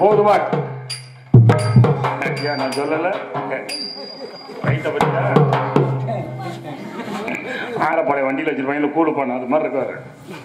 போதுமா ஐயா நான் சொல்லல ரைட்டை பத்தியா ஆரப்பாளைய வண்டியில் வச்சிருப்பாங்க இல்லை கூடு பண்ண அது மாதிரி இருக்காரு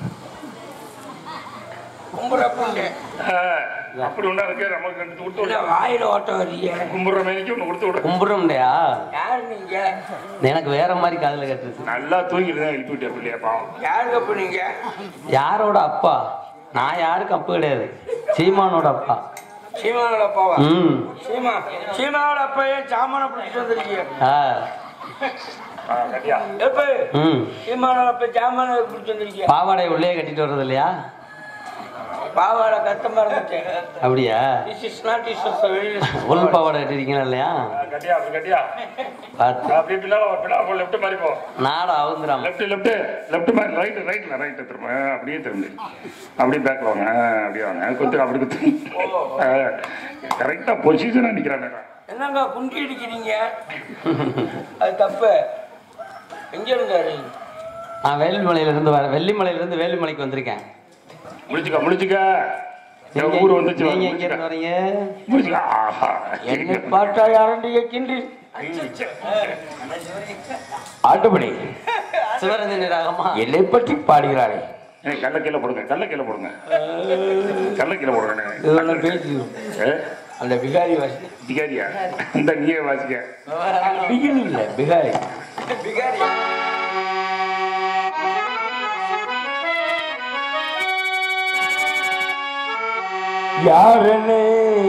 கும்புறப்பங்க அப்படி ஒன்றா இருக்கு நமக்கு ரெண்டு கொடுத்து இல்ல விடு. வாயில ஓட்டம் வரீங்க கும்புற மேனிக்கு ஒன்று கொடுத்து விடு கும்பிடும்டையா யாரு நீங்க எனக்கு வேற மாதிரி காதுல கேட்டுருச்சு நல்லா தூங்கிட்டு தான் எழுப்பி விட்டேன் பிள்ளையா பாவம் யாருக்கு அப்ப நீங்க யாரோட அப்பா நான் யாருக்கும் அப்பா கிடையாது சீமானோட அப்பா சீமானோட அப்பாவா ம் சீமா சீமாவோட அப்பையே சாமான பிடிச்சிட்டு வந்திருக்கீங்க ஆ ஆ, கட்டியா எப்ப ம் சீமானோட அப்ப சாமான பிடிச்சிட்டு வந்திருக்கீங்க பாவாடை உள்ளே கட்டிட்டு வர்றது இல்லையா பாவாட கஷ்டமா இருந்துச்சு அப்படியா திஸ் இஸ் நாட் இஸ் வெளியில உள் பாவாடை கட்டிருக்கீங்களா இல்லையா ஆ, கட்டியா அப்படி கட்டியா பார்த்து அப்படியே பின்னால பின்னால போ லெஃப்ட் மாதிரி போ நாட அவுந்துராம லெஃப்ட் லெஃப்ட் லெஃப்ட் மாதிரி ரைட் ரைட்ல ரைட் திரும்ப ஆ, அப்படியே திரும்பி அப்படியே பேக் வாங்க ஆ, அப்படியே வாங்க குத்து அப்படி குத்து கரெக்டா பொசிஷனா நிக்கிறாங்க என்னங்க குண்டி அடிக்கிறீங்க அது தப்பு எங்க இருந்தாரு நான் வேல்விமலையில இருந்து வரேன் வெள்ளிமலையில இருந்து வேல்விமலைக்கு வந்திருக்கேன் முடிச்சுக்க முடிச்சுக்க என் நீங்க- ஊர் வந்துச்சு நீங்க எங்க இருந்து வரீங்க முடிச்சுக்க ஆஹா என்னை பார்த்தா யாரண்டி கேட்கின்றி ஆட்டுப்படி சிவரஞ்சனி ராகமா என்னை பற்றி பாடுகிறாளே ஏய், கல்ல கீழே போடுங்க கல்ல கீழே போடுங்க கல்ல கீழே போடுங்க இதெல்லாம் பேசி ஏ, அந்த பிகாரி வாசி பிகாரியா இந்த நீயே வாசிக்க பிகில் இல்ல பிகாரி பிகாரி யாரனே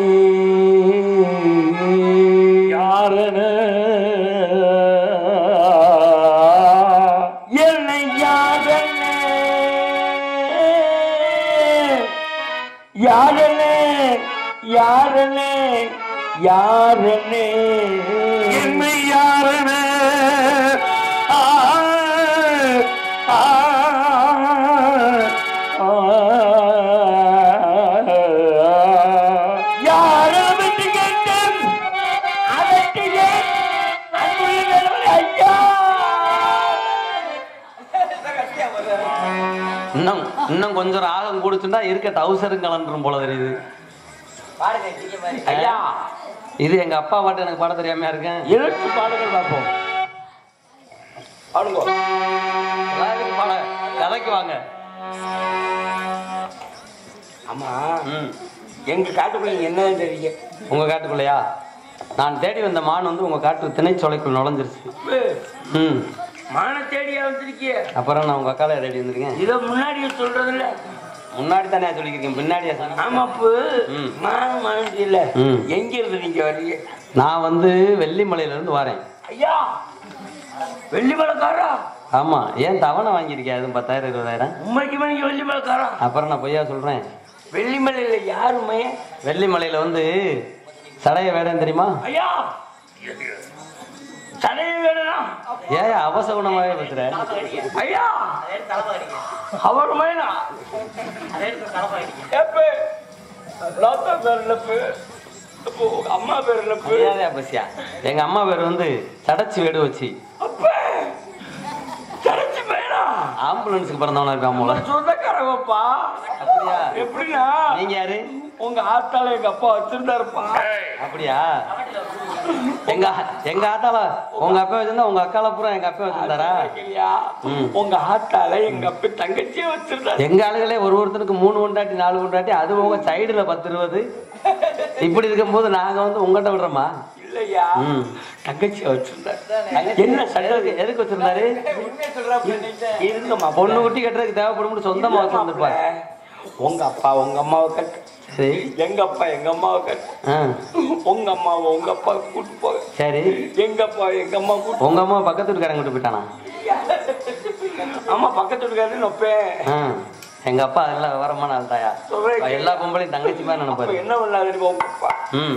யாருன்னு என்னை யாரனே யாரனே யாரனே யாரனே என்னை யாருன்னு ஆ, ஆ, ஆ, யாரவென்று கேட்டேன் அதட்டியே அன்புள்ள கடவுளே, ஐயா இன்னும் இன்னும் கொஞ்சம் ராகம் கொடுத்துட்டா இருக்க டவுசரும் கலந்துரும் போல தெரியுது ஐயா இது எங்க அப்பா பாட்டு எனக்கு பாட தெரியாம இருக்கேன் எழுத்து பாடுங்கள் பார்ப்போம் பாடுங்க கதைக்கு பாட கதைக்கு வாங்க ஆமா ம் எங்க காட்டுக்குள்ள நீங்க என்னன்னு தெரியுங்க உங்க காட்டுக்குள்ளையா நான் தேடி வந்த மான் வந்து உங்க காட்டு திணைச்சோலைக்குள் நுழைஞ்சிருச்சு ம் மான தேடியா வந்திருக்கிய அப்புறம் நான் உங்க அக்கால தேடி வந்திருக்கேன் இத முன்னாடியே சொல்றது இல்ல முன்னாடி தானே சொல்லியிருக்கேன் பின்னாடியா சொல்லி ஆமாப்பு ம். மான மான இல்ல ம். எங்க இருந்து நீங்க வர்றீங்க நான் வந்து வெள்ளிமலையில இருந்து வரேன் ஐயா வெள்ளி மலைக்காரா ஆமா ஏன் தவணை வாங்கியிருக்கேன் அதுவும் பத்தாயிரம் இருபதாயிரம் உண்மைக்கு மணிக்கு வெள்ளி மலைக்காரா அப்புறம் நான் பொய்யா சொல்றேன் வெள்ளி மலையில யாருமே வெள்ளிமலையில வந்து சடைய வேடம் தெரியுமா ஐயா தடைய வேணும் ஏன் அவசகுணமாவே பேசுற ஐயா அவர் மேனா எப்ப லாத்தா பேர் லப்பு இப்போ உங்க அம்மா பேர் லப்பு மரியாதையா பேசியா எங்க அம்மா பேர் வந்து சடைச்சு வேடு வச்சு அப்ப கரைச்சி மேனா ஆம்புலன்ஸுக்கு பிறந்தவனா இருக்கான் போல சொந்தக்காரவப்பா அப்படியா எப்படின்னா நீங்க யாரு உங்க ஆத்தால எங்க அப்பா வச்சிருந்தாருப்பா அப்படியா எங்க எங்க ஆத்தால உங்க அப்பா வச்சிருந்தா உங்க அக்கால பூரா எங்க அப்பா வச்சிருந்தாரா இல்லையா ம். உங்க ஆத்தால எங்க அப்பா தங்கச்சியே வச்சிருந்தாரு எங்க ஆளுகளே ஒரு ஒருத்தனுக்கு மூணு கொண்டாட்டி நாலு கொண்டாட்டி அது உங்க சைடுல பத்து இருபது இப்படி இருக்கும்போது நாங்க வந்து உங்ககிட்ட விடுறோமா இல்லையா ம். தங்கச்சியை வச்சிருந்தாரு என்ன சட்டை எதுக்கு எதுக்கு வச்சிருந்தாரு இருங்கம்மா பொண்ணு குட்டி கட்டுறதுக்கு தேவைப்படும் சொந்தமா வச்சிருந்துருப்பாரு உங்க அப்பா உங்க அம்மாவை கட்டு சரி எங்க அப்பா எங்க அம்மாவை கட்டு ஆ உங்க அம்மாவை உங்க அப்பா கூட்டு போக சரி எங்க அப்பா எங்க அம்மா கூட்டு உங்க அம்மா பக்கத்து வீட்டுக்காரங்க விட்டு போயிட்டானா ஆமா பக்கத்து வீட்டுக்காரரு நொப்பேன் ஆ. எங்க அப்பா அதெல்லாம் விவரமான ஆள் தாயா சொல்றேன். எல்லா பொம்பளையும் தங்கச்சி மாதிரி அப்ப நினைப்பாரு என்ன பண்ணாரு தெரியுமா உங்க அப்பா ம்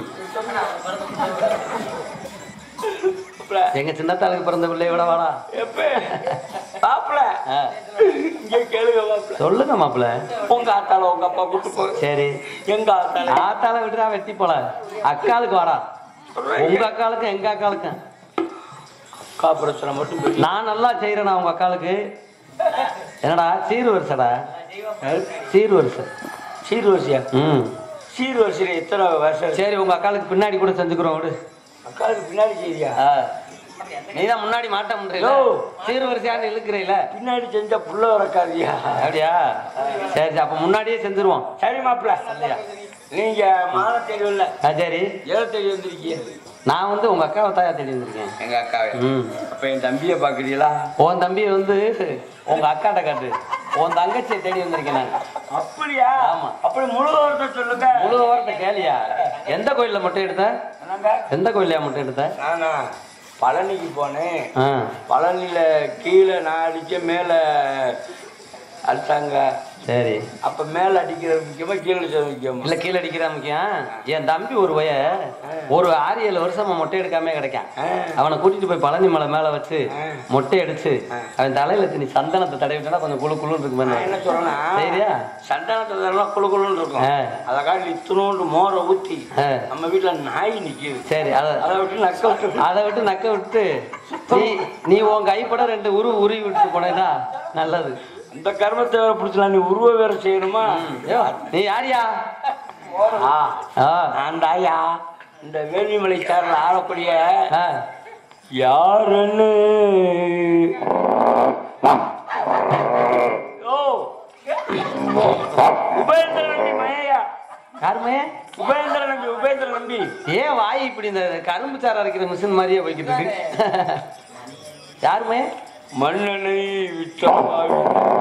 மாப்பிள, எங்க சின்னத்தாளுக்கு பிறந்த பிள்ளைய விட வாடா எப்ப மாப்பிள ஆ. இங்க கேளுங்க மாப்பிள சொல்லுங்க மாப்பிள்ள உங்க ஆத்தால உங்க அப்பா கூட்டு போக சரி எங்க ஆத்தால ஆத்தால விட்டுறா வெட்டி போல அக்காளுக்கு வாடா உங்க அக்காளுக்கும் எங்க அக்காளுக்கும் அக்கா பிரச்சனை மட்டும் பெரிய- நான் நல்லா செய்யறேனா உங்க அக்காளுக்கு என்னடா சீர் வருஷடா சீர் வருஷம் சீர்வரிசையா ம் சீர் வரிசையில் எத்தனை வருஷம் இருக்கு? சரி உங்க அக்காளுக்கு பின்னாடி கூட செஞ்சுக்கிறோம் விடு அக்காவுக்கு பின்னாடி செய்தியா நீ தான் முன்னாடி மாட்ட முடியல யோ. சீர் வரிசையான இழுக்கிறீல பின்னாடி செஞ்சா புள்ள வரக்காதியா அப்படியா சரி சரி அப்ப முன்னாடியே செஞ்சுருவோம் சரி மாப்பிள்ள நீங்க மான தெரியல ஆ, சரி ஏழை தேடி வந்திருக்கீங்க நான் வந்து உங்க அக்காவை தாயா தேடி வந்திருக்கேன் எங்க அக்காவை ம் அப்ப என் தம்பியை பாக்குறீங்களா உன் தம்பி வந்து உங்க அக்காட்ட காட்டு உன் தங்கச்சியை தேடி வந்திருக்கேன் நான் அப்படியா ஆமா. அப்படி முழு வார்த்தை சொல்லுங்க முழு வாரத்தை கேளியா எந்த கோயில்ல மட்டும் எடுத்த என்னங்க எந்த கோயில்லையா மட்டும் எடுத்த நானா பழனிக்கு போனேன் ஆ பழனியில கீழே நான் அடிச்ச மேல அடிச்சாங்க சரி அப்ப மேல அடிக்கிறது முக்கியமா கீழே அடிச்சது முக்கியமா இல்ல கீழே அடிக்கிறா முக்கியம் என் தம்பி ஒரு வய ஒரு ஆறு ஏழு வருஷமா மொட்டை எடுக்காம கிடைக்கான் அவனை கூட்டிட்டு போய் பழனி மலை மேல வச்சு மொட்டை அடிச்சு அவன் தலையில நீ சந்தனத்தை தடவிட்டா கொஞ்சம் குழு குழுன்னு இருக்கு நான் என்ன மாதிரி சொல்றேன்னா சரியா சந்தானத்தெல்லாம் குழு குழுன்னு இருக்கும் ஆ. அதை காட்டி இத்தனோண்டு மோரை ஊத்தி ஆ. நம்ம வீட்டுல நாய் நிக்குது சரி அத அதை விட்டு நக்க விட்டு அதை விட்டு நக்க விட்டு நீ நீ உன் கைப்பட ரெண்டு உரு உருவி விட்டு போனேன்னா நல்லது இந்த கர்மத்தை வேற பிடிச்சலாம் நீ உருவ வேற செய்யணுமா ஐயோ, நீ யாரியா ஆ, ஆ நான் தாயா இந்த வேலிமலை சாரில் ஆடக்கூடிய ஆ யாருன்னு ஓ உபேந்திர நம்பி மயையா யாருமே உபேந்திர நம்பி உபேந்திர நம்பி ஏன் வாய் இப்படி இந்த கரும்பு சாறு அரைக்கிற மிஷின் மாதிரியே போய்கிட்டு இருக்கு யாருமே மன்னனை விட்டவாய்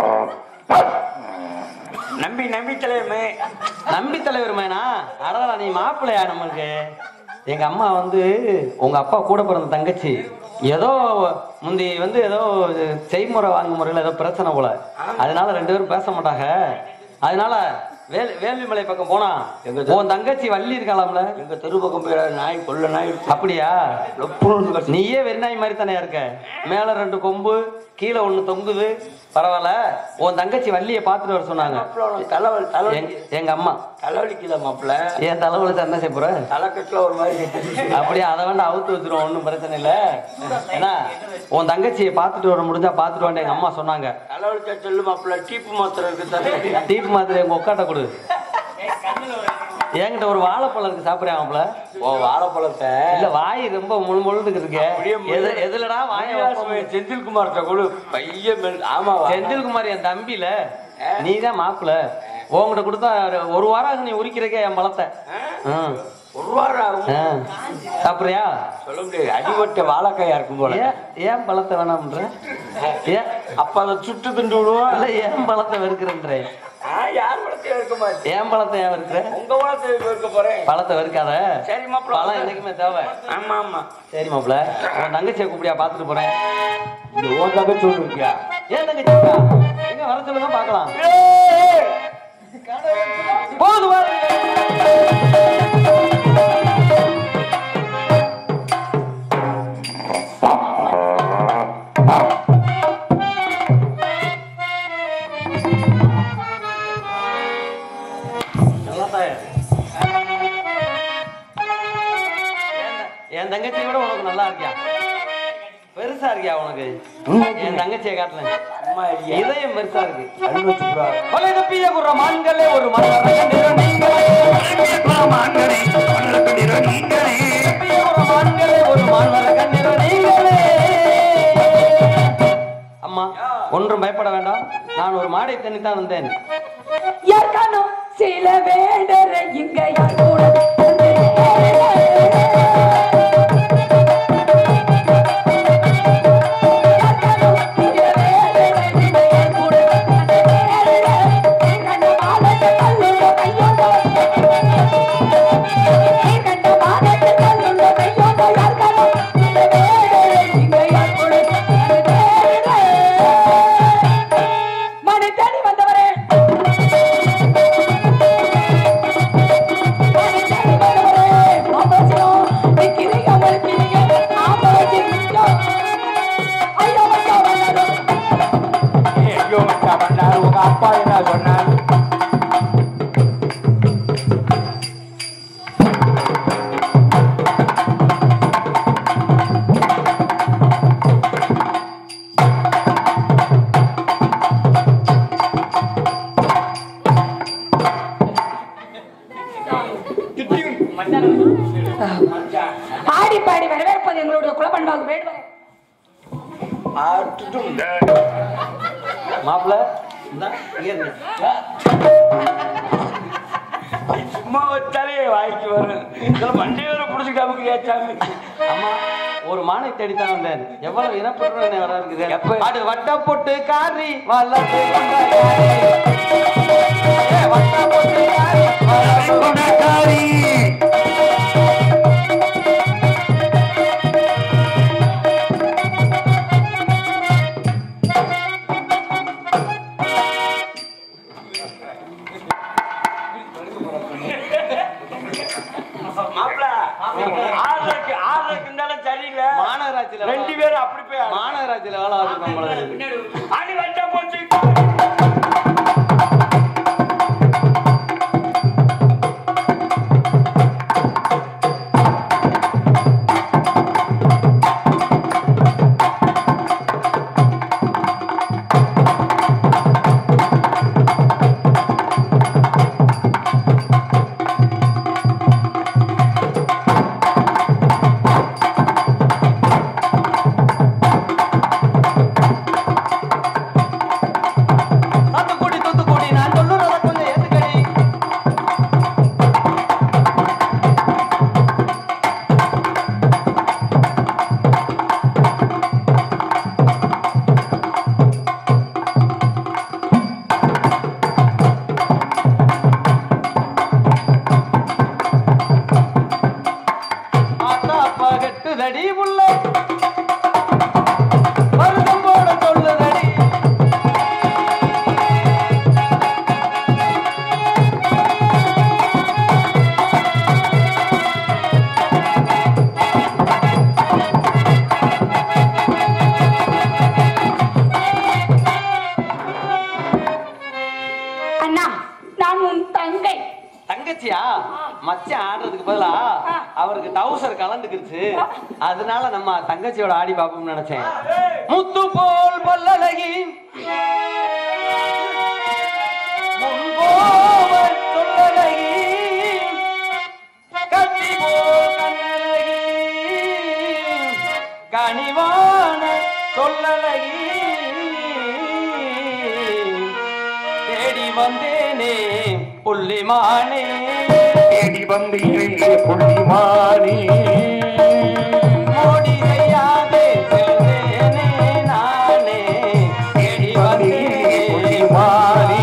நம்பி நம்பி தலைவமே நம்பி தலைவர் மேனா அடடா நீ மாப்பிள்ளையா நம்மளுக்கு எங்க அம்மா வந்து உங்க அப்பா கூட பிறந்த தங்கச்சி ஏதோ முந்தி வந்து ஏதோ செய்முறை வாங்கும் முறையில் ஏதோ பிரச்சனை போல அதனால ரெண்டு பேரும் பேச மாட்டாங்க அதனால வேல் வேள்விமலை பக்கம் போனா உன் தங்கச்சி வள்ளி இருக்காளாம்ல எங்க தெரு பக்கம் போயிட நாய் கொல்ல நாய் இருக்கு. அப்படியா லொப்புன்னு கத்தி. நீயே வெறிநாய் மாதிரி தானே இருக்க மேல ரெண்டு கொம்பு கீழே ஒண்ணு தொங்குது பரவாயில்ல உன் தங்கச்சி வள்ளியை பார்த்துட்டு வர சொன்னாங்க மாப்பிள உனக்கு தலைவலி தலைவலி எங்க- எங்க அம்மா தலைவலிக்குதா மாப்பிள என் தலைவலி என்ன செய்ய போற தலைக்கட்டுல ஒரு மாதிரி கட்டிடுச்சு. அப்படியே அதை வேண்டாம் அவுத்து வச்சிருவோம் ஒன்றும் பிரச்சனை இல்லை ஏன்னா உன் தங்கச்சியை பார்த்துட்டு வர முடிஞ்சா பார்த்துட்டு வாண்ட எங்க அம்மா சொன்னாங்க தலைவலிச்சா சொல்லு மாப்பிள டீப்பு மாத்திரை இருக்கு தரேன். டீப் மாதிரி எங்க உட்காட்ட கொடு என்கிட்ட ஒரு வாழைப்பழம் இருக்கு சாப்பிடுறாங்கப்பல ஓ வாழைப்பழத்தை இல்ல வாய் ரொம்ப முழு முழுதுக்கு இருக்கு அப்படியே முழு- எது எதுலடா வாய வைப்போம்? செந்தில்குமார்ட்ட கொடு பையன் மெல்- ஆமாவா செந்தில்குமார் என் தம்பில நீ தான் மாப்பிள உன்கிட்ட கொடுத்தா ஒரு வாரம் ஆகும் நீ உரிக்கிறக்கே என் பழத்தை ம். ஒரு வாரம் ஆகும் ஆ. சாப்பிடுறியா சொல்ல முடியாது அடிபட்ட வாழைக்காயா இருக்கும் போல ஏன் ஏன் பழத்தை வேணாம்ன்ற ஏன் அப்ப அதை சுட்டு திண்டு விடுவோம் இல்ல ஏன் பழத்தை வெறுக்கிறன்ற நான் யார் பழத்தையும் இருக்க மாட்டேன் ஏன் பழத்தை ஏன் வெறுக்கிற உங்க பழத்தை இருக்க போறேன் பழத்தை வெறுக்காத சரி மாப்பிள பழம் என்னைக்குமே தேவை ஆமா ஆமா சரி மாப்பிள உன் தங்கச்சியை கூப்பிடியா பார்த்துட்டு போறேன் இந்த ஓ தகச்சு ஒன்று இருக்கியா ஏன் தங்கச்சி இருக்கா? எங்க வர சொல்லுங்க பார்க்கலாம் போது என் தங்கச்சியை விட உனக்கு நல்லா இருக்கியா பெருசா இருக்கியா உனக்கு என் தங்கச்சியை காட்டல அம்மா இல்லையா இதயம் பெருசா இருக்கு கண்ணு வச்சுக்கூடா கொலை தப்பிய குற மான்களே ஒரு மன்னரக நிற நீங்களே தப்பிய குற மான்களே ஒரு மன்னரக நிற நீங்களே அம்மா ஒன்றும் பயப்பட வேண்டாம் நான் ஒரு மாடை தண்ணித்தான் வந்தேன் யாருக்கானோ சில வேடர இங்க யார் கூட வந்து யாருக்கானோ சில வேடர இங்க யார் கூட வந்து கண்ட மாதத்து கல்லுள்ள கையோட கண்ட மாதத்து கல்லுள்ள கையோட யாருக்கானோ சில வேடர இங்க யார் கூட வந்து மனை தேடி வந்தவரே ஆடி பாடி வரவேற்பது எங்களுடைய குலப்பண்பாக வேண்டுவரே ஆட்டுட்டும் மாப்பிள்ள இந்தா, இங்க இருங்க. சும்மா வச்சாலே வாய்க்கு வரும் இதுல மண்டே வர புடிச்சு காமிக்கு ஏச்சாமி அம்மா ஒரு மானை தேடித்தான் வந்தேன் எவ்வளவு இனப்படுறேன் வர இருக்குது எப்ப? அது வட்ட போட்டு காரி வல்லத்து கொண்டாடி. ஏ, வட்ட போட்டு காரி வல்லத்து கொண்டாடி. மாப்பிள ஆறுக்கு ஆறுக்கு இருந்தாலும் சரியில்லை மாநகராட்சியில ரெண்டு பேரும் அப்படி போய் ஆடு. மாநகராட்சியில வேலை பார்த்து நம்மள ஆடி வச்சா போச்சு தூத்துக்குடி தூத்துக்குடி நான் சொல்லுறத கொஞ்சம் ஏத்துக்கடி ஆத்தா அப்பா கெட்டுதடி உள்ள மருதம் போட சொல்லுதடி அண்ணா நான் உன் தங்கை தங்கச்சியா மச்சான் ஆடுறதுக்கு பதிலா ஆ. அவருக்கு டவுசர் கலந்துக்கிருச்சு அதனால நம்ம தங்கச்சியோட ஆடி பார்ப்போம்னு நினைச்சேன் முத்து போல் பல்லழகி முன்போவல் சொல்லழகி கத்தி போல் கண்ணழகி கனிவான சொல்லழகி தேடி வந்தேனே புள்ளிமானே தேடி வந்தீரே புள்ளிமானே மோடி செய்யாதே செல்வேனே நானே தேடி வந்தீரே வந்தேனே புள்ளிமானே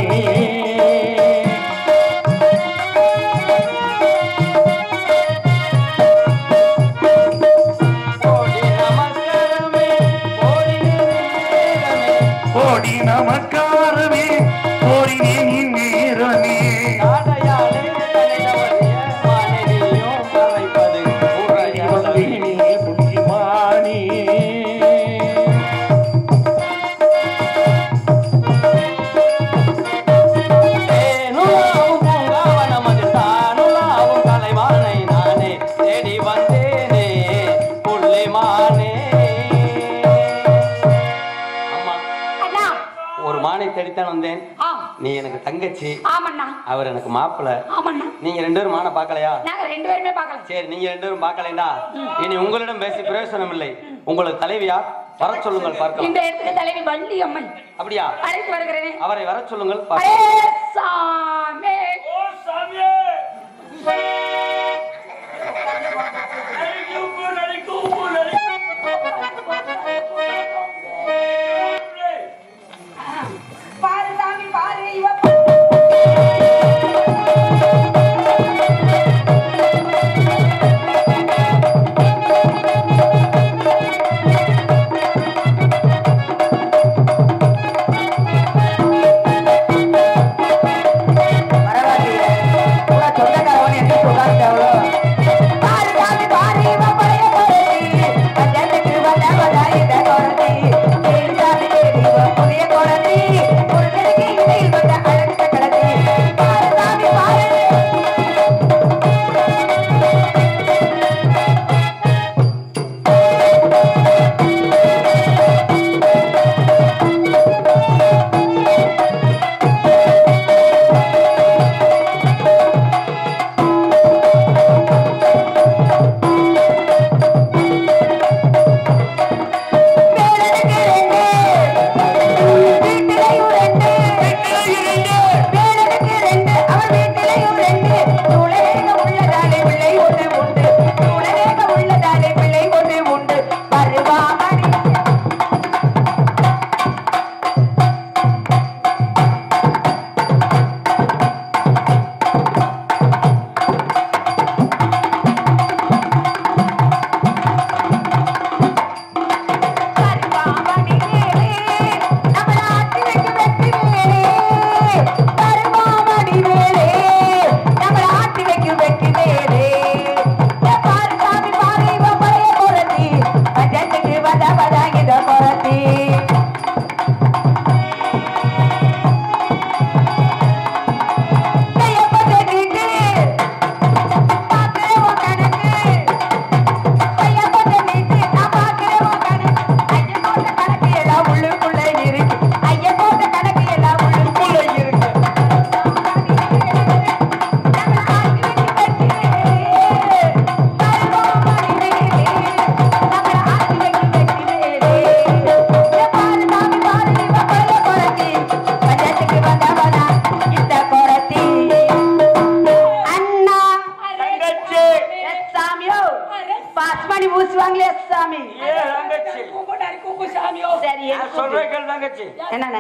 கோடி நமஸ்காரமே கோடி நேரமே கோடி நமக்காரமே கோரினேன் நேரமே காடையாளே தலைவலிய மனைவியும் மறைப்பது உரையாளே வந்தீரே புள்ளிமானே தேனுலாவும் பூங்காவனமதில் தானுலாவும் கலைமானை நானே தேடி வந்தேனே புள்ளிமானே அம்மா அண்ணா ஒரு மானை தேடித்தான் வந்தேன் ஆ நீ எனக்கு தங்கச்சி ஆமண்ணா அவர் எனக்கு மாப்பிள்ளை ஆமண்ணா நீங்க ரெண்டு பேரும் மானை பார்க்கலையா நாங்க ரெண்டு பேருமே பார்க்கலாம் சரி நீங்க ரெண்டு பேரும் பார்க்கலைண்டா இனி உங்களிடம் பேசி பிரயோசனம் இல்லை உங்களுக்கு தலைவியா வர சொல்லுங்கள் பார்க்கலாம் இந்த இடத்துக்கு தலைவி வள்ளி அம்மன் அப்படியா அழைத்து வருகிறேனே அவரை வர சொல்லுங்கள் பார்க்கலாம் அரே சாமி ஓ சாமியே நடிக்கு உப்பு, நடிக்கு உப்பு, நடிக்கு பாரு சாமி பாரு இவ தேடி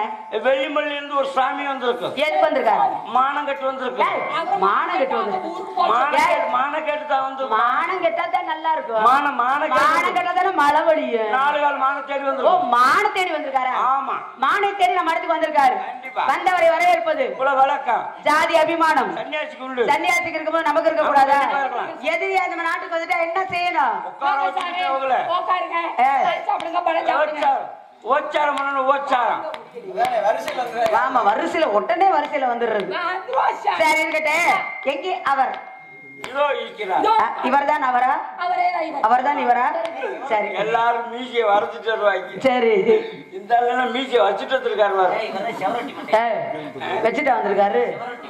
வெள்ளிமல்லி இருந்து ஒரு சாமி வந்திருக்கு எதுக்கு வந்திருக்காரு மானம் கட்டு வந்திருக்கு ஏய், மானம் கெட்டு வந்து மானம் ஏய், கேட்டு- மானம் கேட்டு தான் வந்து மானம் கெட்டா தான் நல்லா இருக்கும் மானம் மானம் மானம் கேட்டு கெட்டா தானே மழை வழியும் நாலு கால் மானம் தேடி ஓ வந்திருக்கு மான தேடி வந்திருக்காரா ஆமா மானை தேடி நம்ம இடத்துக்கு வந்திருக்காரு கண்டிப்பா. வந்தவரை வரவேற்பது இவ்வளவு வழக்கம் ஜாதி அபிமானம் சன்னியாசிக்கு உண்டு சன்னியாசிக்கு இருக்கும்போது நமக்கு இருக்க கூடாதா கண்டிப்பா இருக்கலாம். எது நம்ம நாட்டுக்கு வந்துட்டா என்ன செய்யணும் உட்கார வச்சுக்கிட்டு அவங்கள உட்காருங்க ஏய். சாப்பிடுங்க பழம் சாப்பிடுங்க ஓச்சாரம் ஓச்சாரம் பண்ணணும் ஓச்சாரம் ஆமா வரிசையில உடனே வரிசையில வந்துடுறது நான் ரோஷா சரி இருக்கட்டே எங்கே அவர் இதோ இருக்கிறார் இவர்தான் அவரா அவரே தான் இவர் அவர்தான் இவரா சரி எல்லாரும் மீசையை வரைச்சிட்டு வருவாங்க சரி இந்த ஆளுலாம் மீசையை வச்சுட்டு வந்திருக்காரு பாரு. ஏய், வச்சுட்டு வந்திருக்காரு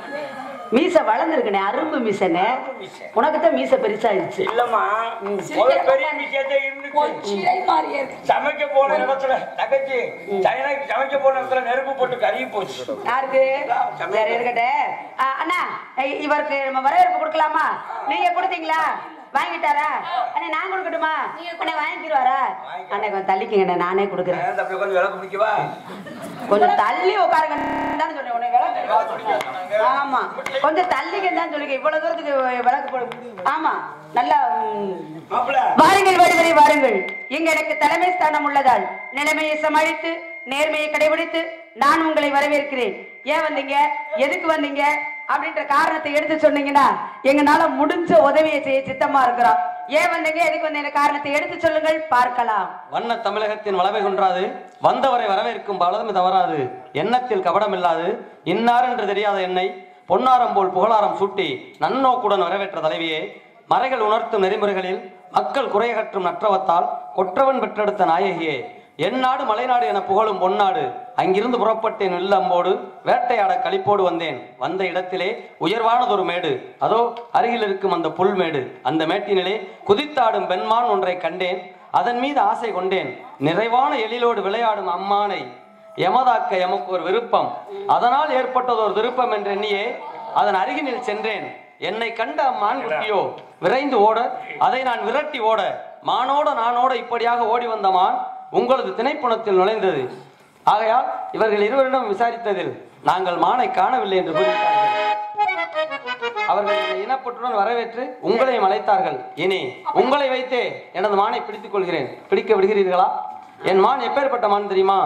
மீசை வளர்ந்துருக்கனே அரும்பு மீசனே உனக்கு தான் மீசை பெருசாயிருச்சு இல்லம்மா முதல்ல பெரிய மீசையா தான் இருந்துச்சு கொச்சியை மாதிரியே இருக்கு சமைக்க போன இடத்துல தகச்சி சைனாக்கு சமைக்க போன இடத்துல நெருப்பு போட்டு கருகி போச்சு யாருக்கு சரி இருக்கட்டே ஆ, அண்ணா இ- இவருக்கு நம்ம வரவேற்பு கொடுக்கலாமா நீங்க கொடுத்தீங்களா வாங்கிட்டாரா அண்ணே நான் கொடுக்கட்டுமா அண்ணே வாங்கிக்கிடுவாரா அண்ணே கொஞ்சம் தள்ளிக்கங்க நானே கொடுக்குறேன் நேரத்தை அப்படி கொஞ்சம் விளக்கு பிடிக்கவா கொஞ்சம் தள்ளி உட்காருங்கன்னு தான் சொன்னேன் உன்னை விளக்கு ஆமா கொஞ்சம் தள்ளிக்கன்னு தான் சொல்லுங்க இவ்வளவு தூரத்துக்கு விளக்கு போடு ஆமா நல்லா ம், மாப்பிள்ள வாருங்கள் வருவரை வாருங்கள் இங்க எனக்கு தலைமை ஸ்தானம் உள்ளதால் நிலைமையை சமாளித்து நேர்மையை கடைபிடித்து நான் உங்களை வரவேற்கிறேன் ஏன் வந்தீங்க எதுக்கு வந்தீங்க அப்படின்ற காரணத்தை எடுத்து சொன்னீங்கன்னா எங்களால முடிஞ்ச உதவியை செய்ய சித்தமா இருக்கிறோம் ஏன் வந்தீங்க எதுக்கு வந்தீங்க காரணத்தை எடுத்து சொல்லுங்கள் பார்க்கலாம் வண்ண தமிழகத்தின் வளமை குன்றாது வந்தவரை வரவேற்கும் பலதும் தவறாது எண்ணத்தில் கபடம் இல்லாது இன்னார் என்று தெரியாத என்னை பொன்னாரம் போல் புகழாரம் சூட்டி நன்னோக்குடன் வரவேற்ற தலைவியே மறைகள் உணர்த்தும் நெறிமுறைகளில் மக்கள் குறையகற்றும் நற்றவத்தால் கொற்றவன் பெற்றெடுத்த நாயகியே எந்நாடு மலைநாடு என புகழும் பொன்னாடு அங்கிருந்து புறப்பட்டேன் வில்லம்போடு வேட்டையாட களிப்போடு வந்தேன் வந்த இடத்திலே உயர்வானதொரு மேடு அதோ அருகில் இருக்கும் அந்த புல்மேடு அந்த மேட்டினிலே குதித்தாடும் பெண்மான் ஒன்றை கண்டேன் அதன் மீது ஆசை கொண்டேன் நிறைவான எழிலோடு விளையாடும் அம்மானை எமதாக்க எமக்கு ஒரு விருப்பம் அதனால் ஏற்பட்டதொரு விருப்பம் என்று எண்ணியே அதன் அருகினில் சென்றேன் என்னை கண்ட அம்மான் குட்டியோ விரைந்து ஓட அதை நான் விரட்டி ஓட மானோட நானோட இப்படியாக ஓடி வந்த மான் உங்களது திணைப்புணத்தில் நுழைந்தது ஆகையால் இவர்கள் இருவரிடம் விசாரித்ததில் நாங்கள் மானை காணவில்லை என்று கூறிவிட்டார்கள் அவர்கள் என்னை இனப்பற்றுடன் வரவேற்று உங்களையும் அழைத்தார்கள் இனி உங்களை வைத்தே எனது மானை பிடித்துக் கொள்கிறேன் பிடிக்க விடுகிறீர்களா என் மான் எப்பேற்பட்ட மான் தெரியுமா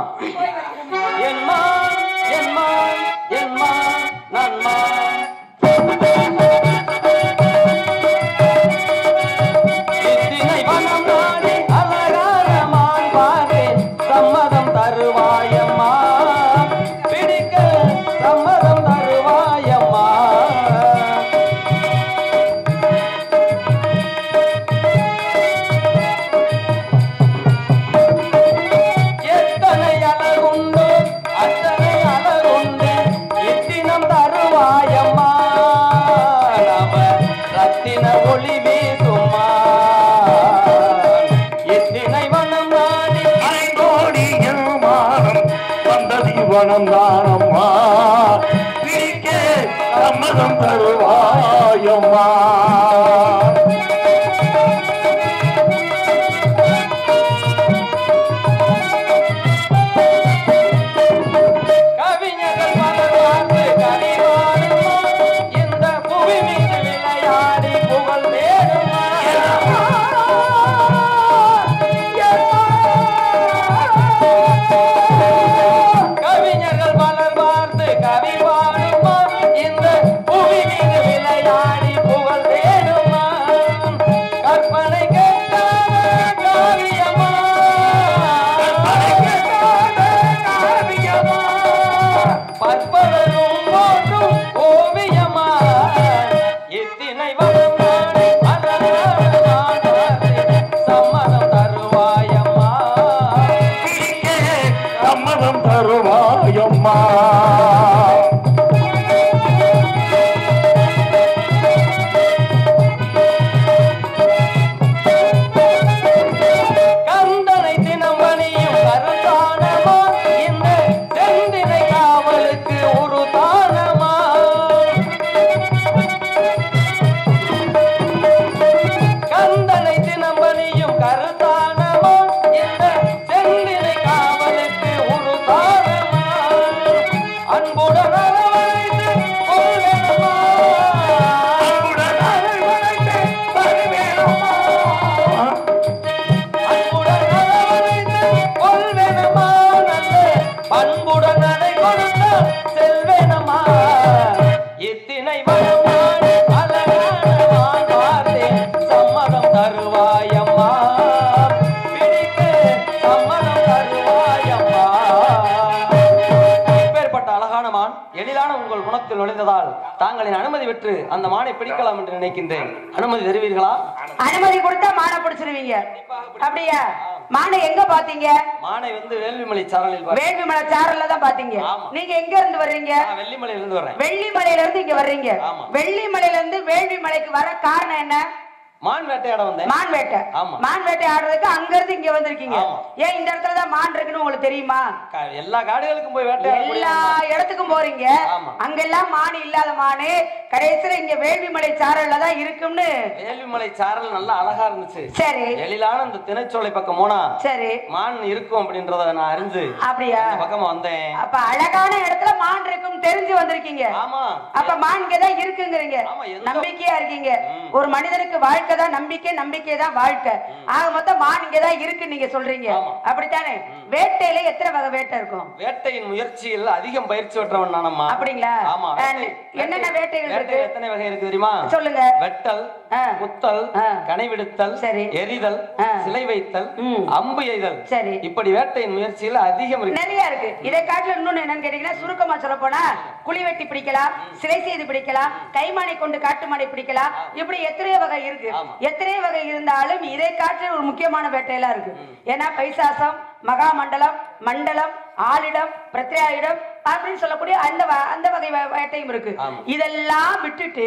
என் மான் என் மான் என் மான் நான் மான் இத்தினை வனம் நாடி அழகான மான் பார்த்தேன் சம்மதம் தருவாயம்மா பிடிக்க சம்மதம் தருவாயம்மா எத்தனை அழகுண்டு அத்தனை அழகுண்டு இத்தினம் தருவாயம்மா நவ ரத்தின ஒளி வீசுமா எத்தினை வனம் நாடி ஐந்தோடி மானம் வந்ததி வனம் தானம்மா பிடிக்க சம்மதம் தருவாயம்மா கவிஞர்கள் பலவாறு கவிவாடுமா இந்த புவி மீது விளையாடி புகழ் தேடுமா கவிஞர்கள் பலர் பார்த்து கவி பாடுமா இந்த புவி மீது விளையாடி புகழ் தேடுமா மணமானே அழகான வாழ்வார்த்தே சம்மதம் தருவாயம்மா பிடிக்க சம்மதம் தருவாயம்மா இப்பேற்பட்ட அழகான மான் எளிதான உங்கள் குணத்தில் நுழைந்ததால் தாங்களின் அனுமதி பெற்று அந்த மானை பிடிக்கலாம் என்று நினைக்கின்றேன் அனுமதி தருவீர்களா அனுமதி கொடுத்தா மானை பிடிச்சிருவீங்க அப்படியா மானை எங்க பாத்தீங்க மானை வந்து வேள்விமலை சாரலில் பார்த்தேன். வேள்விமலை சாரல்ல தான் பாத்தீங்க ஆமா. நீங்க எங்க இருந்து வர்றீங்க நான் வெள்ளிமலையில இருந்து வர்றேன் வெள்ளிமலையில இருந்து இங்க வர்றீங்க ஆமா. வெள்ளிமலையில இருந்து வேள்விமலைக்கு வர காரணம் என்ன மான் வேட்டையாட வந்தேன் மான் வேட்டை ஆமா. மான் வேட்டை ஆடுறதுக்கு அங்க இருந்து இங்க வந்திருக்கீங்க ஆமா. ஏன் இந்த இடத்துல தான் மான் இருக்குன்னு உங்களுக்கு தெரியுமா கா- எல்லா காடுகளுக்கும் போய் வேட்டையாட எல்லா இடத்துக்கும் போறீங்க ஆமா. அங்கெல்லாம் மான் இல்லாத மானு கடைசியில இங்க வேள்விமலை சாரல்ல தான் இருக்கும்னு வேள்விமலை சாரல் நல்லா அழகா இருந்துச்சு சரி எழிலான இந்த திணைச்சோலை பக்கம் போனா சரி மான் இருக்கும் அப்படின்றத நான் அறிஞ்சு அப்படியா இந்த பக்கமா வந்தேன் அப்ப அழகான இடத்துல மான் இருக்கும் தெரிஞ்சு வந்திருக்கீங்க ஆமா அப்ப மான் இங்கதான் இருக்குங்கிறீங்க ஆமா, எந்த- நம்பிக்கையா இருக்கீங்க ஒரு மனிதனுக்கு வாழ்க்கை தான் நம்பிக்கை நம்பிக்கை தான் வாழ்க்கை ஆக மொத்தம் மான் இங்கதான் இருக்கு நீங்க சொல்றீங்க ஆமா. அப்படித்தானே வேட்டையில எத்தனை வகை வேட்டை இருக்கும் வேட்டையின் முயற்சியில் அதிகம் பயிற்சி பெற்றவன் நானம்மா அப்படிங்களா ஆமா ஆ, வேட்டை- என்னென்ன வேட்டைகள் இருக்கு வேட்டையில் எத்தனை வகை இருக்கு தெரியுமா சொல்லுங்க வெட்டல் ஆ. குத்தல் ஆ. கனைவிடுத்தல் சரி. எரிதல் ஆ. சிலை வைத்தல் ம். அம்பு எய்தல் சரி. இப்படி வேட்டையின் முயற்சியில் அதிகம் இருக்கு நிறைய இருக்கு இதை காட்டில இன்னொன்னு என்னன்னு கேட்டீங்கன்னா சுருக்கமா சொல்ல போனா குழி வெட்டி பிடிக்கலாம் சிலை செய்து பிடிக்கலாம் கைமானை கொண்டு காட்டுமானை பிடிக்கலாம் இப்படி எத்தனை வகை இருக்கு ஆமா. எத்தனை வகை இருந்தாலும் இதை காட்டில ஒரு முக்கியமான வேட்டையெல்லாம் இருக்கு ஏன்னா பைசாசம் மகாமண்டலம் மண்டலம் ஆளிடம் பிரத்யாயிடம் அப்படின்னு சொல்லக்கூடிய அந்த வ- அந்த வகை வே- வேட்டையும் இருக்கு ஆமா. இதெல்லாம் விட்டுட்டு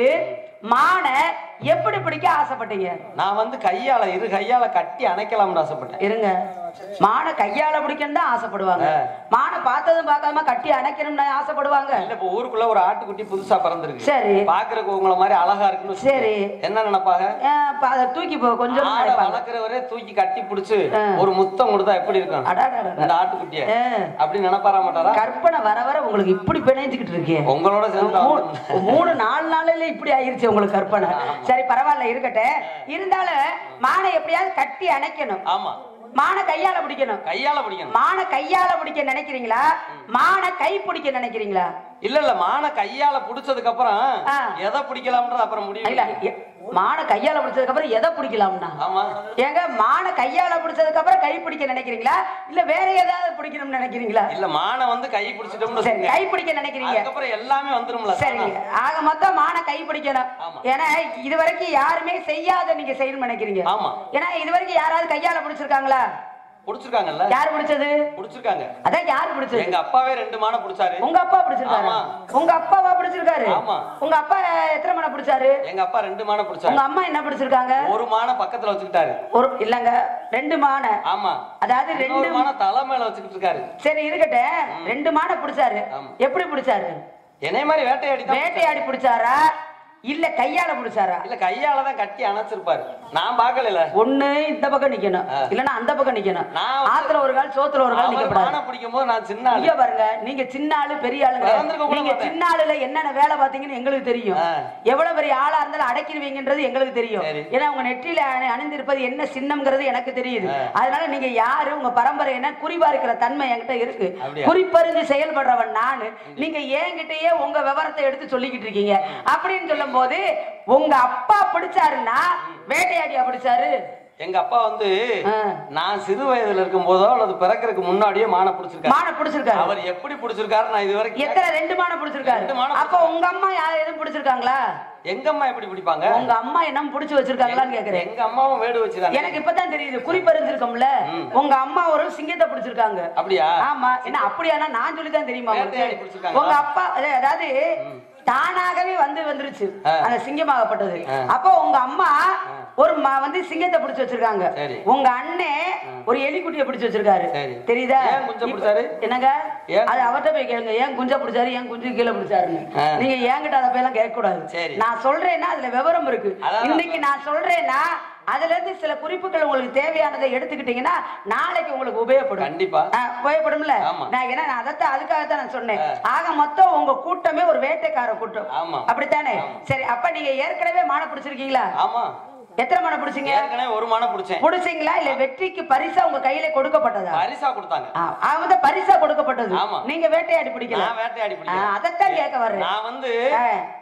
மானை எப்படி பிடிக்க ஆசைப்பட்டீங்க நான் வந்து கையால இரு கையால கட்டி அணைக்கலாம்னு ஆசைப்பட்டேன் இருங்க மானை கையால பிடிக்கணும் தான் ஆசைப்படுவாங்க மானை பார்த்ததும் பார்க்காம கட்டி அணைக்கணும்னு ஆசைப்படுவாங்க இல்ல இப்ப ஊருக்குள்ள ஒரு ஆட்டுக்குட்டி புதுசா பிறந்திருக்கு சரி பாக்குறதுக்கு உங்களை மாதிரி அழகா இருக்குன்னு வச்சுக்கோங்க. சரி. என்ன நினைப்பாங்க ஏன் அப்ப அதை தூக்கி போ கொஞ்சம் ஆடை நினைப்பாங்க. வளர்க்குறவரே தூக்கி கட்டி புடிச்சு ஆ. ஒரு முத்தம் கொடுத்தா எப்படி இருக்கும் அடாடாடா. இந்த ஆட்டுக்குட்டிய ஆ. அப்படி நினைப்பாரா மாட்டாரா கற்பனை வர வர உங்களுக்கு இப்படி பிணைஞ்சுக்கிட்டு இருக்கேன் உங்களோட சேர்ந்து மூணு- அவரு- மூணு நாலு நாள்ல இப்படி ஆயிருச்சு உங்களுக்கு கற்பனை சரி பரவாயில்ல இருக்கட்டும் இருந்தாலும் மானை எப்படியாவது கட்டி அணைக்கணும் ஆமா மானை கையால பிடிக்கணும் கையால பிடிக்கணும் மானை கையால பிடிக்க நினைக்கிறீங்களா மானை கை பிடிக்க நினைக்கிறீங்களா இல்ல இல்ல மான கையால புடிச்சதுக்கு அப்புறம் ஆ. எதை பிடிக்கலாம்ன்றது அப்புறம் முடிவு இல்ல எ- மானை கையால பிடிச்சதுக்கு அப்புறம் எதை பிடிக்கலாம்னா ஆமா ஏங்க மானை கையால பிடிச்சதுக்கு அப்புறம் கை பிடிக்க நினைக்கிறீங்களா இல்ல வேற ஏதாவது பிடிக்கணும்னு நினைக்கிறீங்களா இல்ல மான வந்து கை பிடிச்சிட்டோம்னு சரி வச்சுக்கோங்க. கை பிடிக்க நினைக்கிறீங்க அதுக்கப்புறம் எல்லாமே வந்துரும்ல சரிங்க ஆக மொத்தம் மானை கை பிடிக்கணும் ஆமா. ஏன்னா இது வரைக்கும் யாருமே செய்யாத நீங்க செய்யணும்னு நினைக்கிறீங்க ஆமா ஏன்னா இது வரைக்கும் யாராவது கையால பிடிச்சிருக்காங்களா புடிச்சிருக்காங்கல்ல யார் பிடிச்சது புடிச்சிருக்காங்க அதான் யார் பிடிச்சது எங்க அப்பாவே ரெண்டு மான புடிச்சாரு உங்க அப்பா பிடிச்சிருக்காரு ஆமா. உங்க அப்பாவா பிடிச்சிருக்காரு ஆமா. உங்க அப்பா எத்தனை மணி பிடிச்சாரு எங்க அப்பா ரெண்டு மான புடிச்சாரு உங்க அம்மா என்ன பிடிச்சிருக்காங்க ஒரு மான பக்கத்துல வச்சுக்கிட்டாரு ஒரு இல்லங்க ரெண்டு மானை ஆமா அதாவது ரெண்டு இன்னொரு மான தலை மேல வச்சுக்கிட்டு இருக்காரு சரி இருக்கட்டும் ரெண்டு மானை பிடிச்சாரு ஆமா. எப்படி பிடிச்சாரு என்னைய மாதிரி வேட்டையாடி தான் வேட்டையாடி பிடிச்சாரா இல்ல கையால பிடிச்சாரா இல்ல கையால தான் கட்டி அணைச்சிருப்பாரு நான் பாக்கல ஒண்ணு இந்த பக்கம் நிக்கணும் ஆ. இல்லன்னா அந்த பக்கம் நிக்கணும் நான் வந்து- ஆத்துல ஒரு கால் சோத்துல ஒரு கால் அவர் நிக்கப்படாது மான பிடிக்கும் போது நான் சின்ன ஆளு இங்க பாருங்க நீங்க சின்ன ஆளு பெரிய ஆளுங்க பிறந்திருக்க கூட நீங்க மாட்டேன். சின்ன ஆளுல என்னென்ன வேலை பாத்தீங்கன்னு எங்களுக்கு தெரியும் ஆ. எவ்வளவு பெரிய ஆளா இருந்தாலும் அடக்கிடுவீங்கன்றது எங்களுக்கு தெரியும் சரி. ஏன்னா உங்க நெற்றியில அணி- அணிந்திருப்பது என்ன சின்னம்ங்கிறது எனக்கு தெரியுது அதனால நீங்க யாரு உங்க பரம்பரை என்ன குறிபார்க்கிற தன்மை என்கிட்ட இருக்கு அப்படியா? குறிப்பறிஞ்சு செயல்படுறவன் நானு நீங்க என்கிட்டயே உங்க விவரத்தை எடுத்து சொல்லிக்கிட்டு இருக்கீங்க அப்படின்னு சொல்லும் போது உங்க அப்பா பிடிச்சாருன்னா வேட்டையாடியா பிடிச்சாரு எங்க அப்பா வந்து ஆ. நான் சிறு வயதுல இருக்கும் போதோ அல்லது பிறக்கறதுக்கு முன்னாடியே மான பிடிச்சிருக்காரு மான பிடிச்சிருக்காரு அவர் எப்படி பிடிச்சிருக்காரு நான் இது வரைக்கும் எத்தனை ரெண்டு மானை பிடிச்சிருக்காரு ரெண்டு மானை அப்ப உங்க அம்மா யார் எதுவும் பிடிச்சிருக்காங்களா எங்க அம்மா எப்படி பிடிப்பாங்க உங்க அம்மா என்ன பிடிச்சு வச்சிருக்காங்களான்னு கேக்குறேன் எங்க அம்மாவும் வேடு வச்சுதாங்க எனக்கு இப்பதான் தெரியுது குறிப்பறிஞ்சிருக்கோம்ல உங்க அம்மா ஒரு சிங்கத்தை பிடிச்சிருக்காங்க அப்படியா ஆமா என்ன அப்படியானா நான் சொல்லிதான் தெரியுமா உங்களுக்கு? வேட்டையாடி பிடிச்சிருக்காங்களா? உங்க அப்பா அதா- அதாவது தானாகவே வந்து வந்துருச்சு ஆ. அந்த சிங்கமாகப்பட்டது ஆ. அப்போ உங்க அம்மா ஒரு ம- வந்து சிங்கத்தை பிடிச்சு வச்சிருக்காங்க சரி. உங்க அண்ணே ஒரு எலிக்குட்டியை பிடிச்சு வச்சிருக்காரு சரி. தெரியுதா ஏன் குஞ்சை இப்ப- பிடிச்சாரு? என்னங்க ஏன்? அது அவர்ட்ட போய் கேளுங்க ஏன் குஞ்சா பிடிச்சாரு ஏன் குஞ்சு கீழே பிடிச்சாருன்னு ஆ. நீங்க என்கிட்ட அதை போய் எல்லாம் கேட்க கூடாது சரி. நான் சொல்றேன்னா அதுல விவரம் இருக்கு அதான் இன்னைக்கு நான் சொல்றேன்னா அதுல இருந்து சில குறிப்புகள் உங்களுக்கு தேவையானதை எடுத்துக்கிட்டீங்கன்னா நாளைக்கு உங்களுக்கு உபயோகப்படும் கண்டிப்பா ஆ, உபயோகப்படும்ல ஆமா. நான் ஏன்னா நான் அதைத்தான் அதுக்காகத்தான் நான் சொன்னேன் ஆக மொத்தம் உங்க கூட்டமே ஒரு வேட்டைக்கார கூட்டம் ஆமா. அப்படித்தானே சரி அப்ப நீங்க ஏற்கனவே மானை பிடிச்சிருக்கீங்களா ஆமா எத்தனை மானை பிடிச்சீங்க ஏற்கனவே ஒரு மான பிடிச்சேன் பிடிச்சீங்களா இல்ல வெற்றிக்கு பரிசா உங்க கையில கொடுக்கப்பட்டதா பரிசா கொடுத்தாங்க ஆ, ஆக மொத்தம் பரிசா கொடுக்கப்பட்டது ஆமா. நீங்க வேட்டையாடி பிடிக்கல நான் வேட்டையாடி ஆ, பிடிக்கிறேன் அதைத்தான் கேட்க வர்றேன் நான் வந்து ஆ,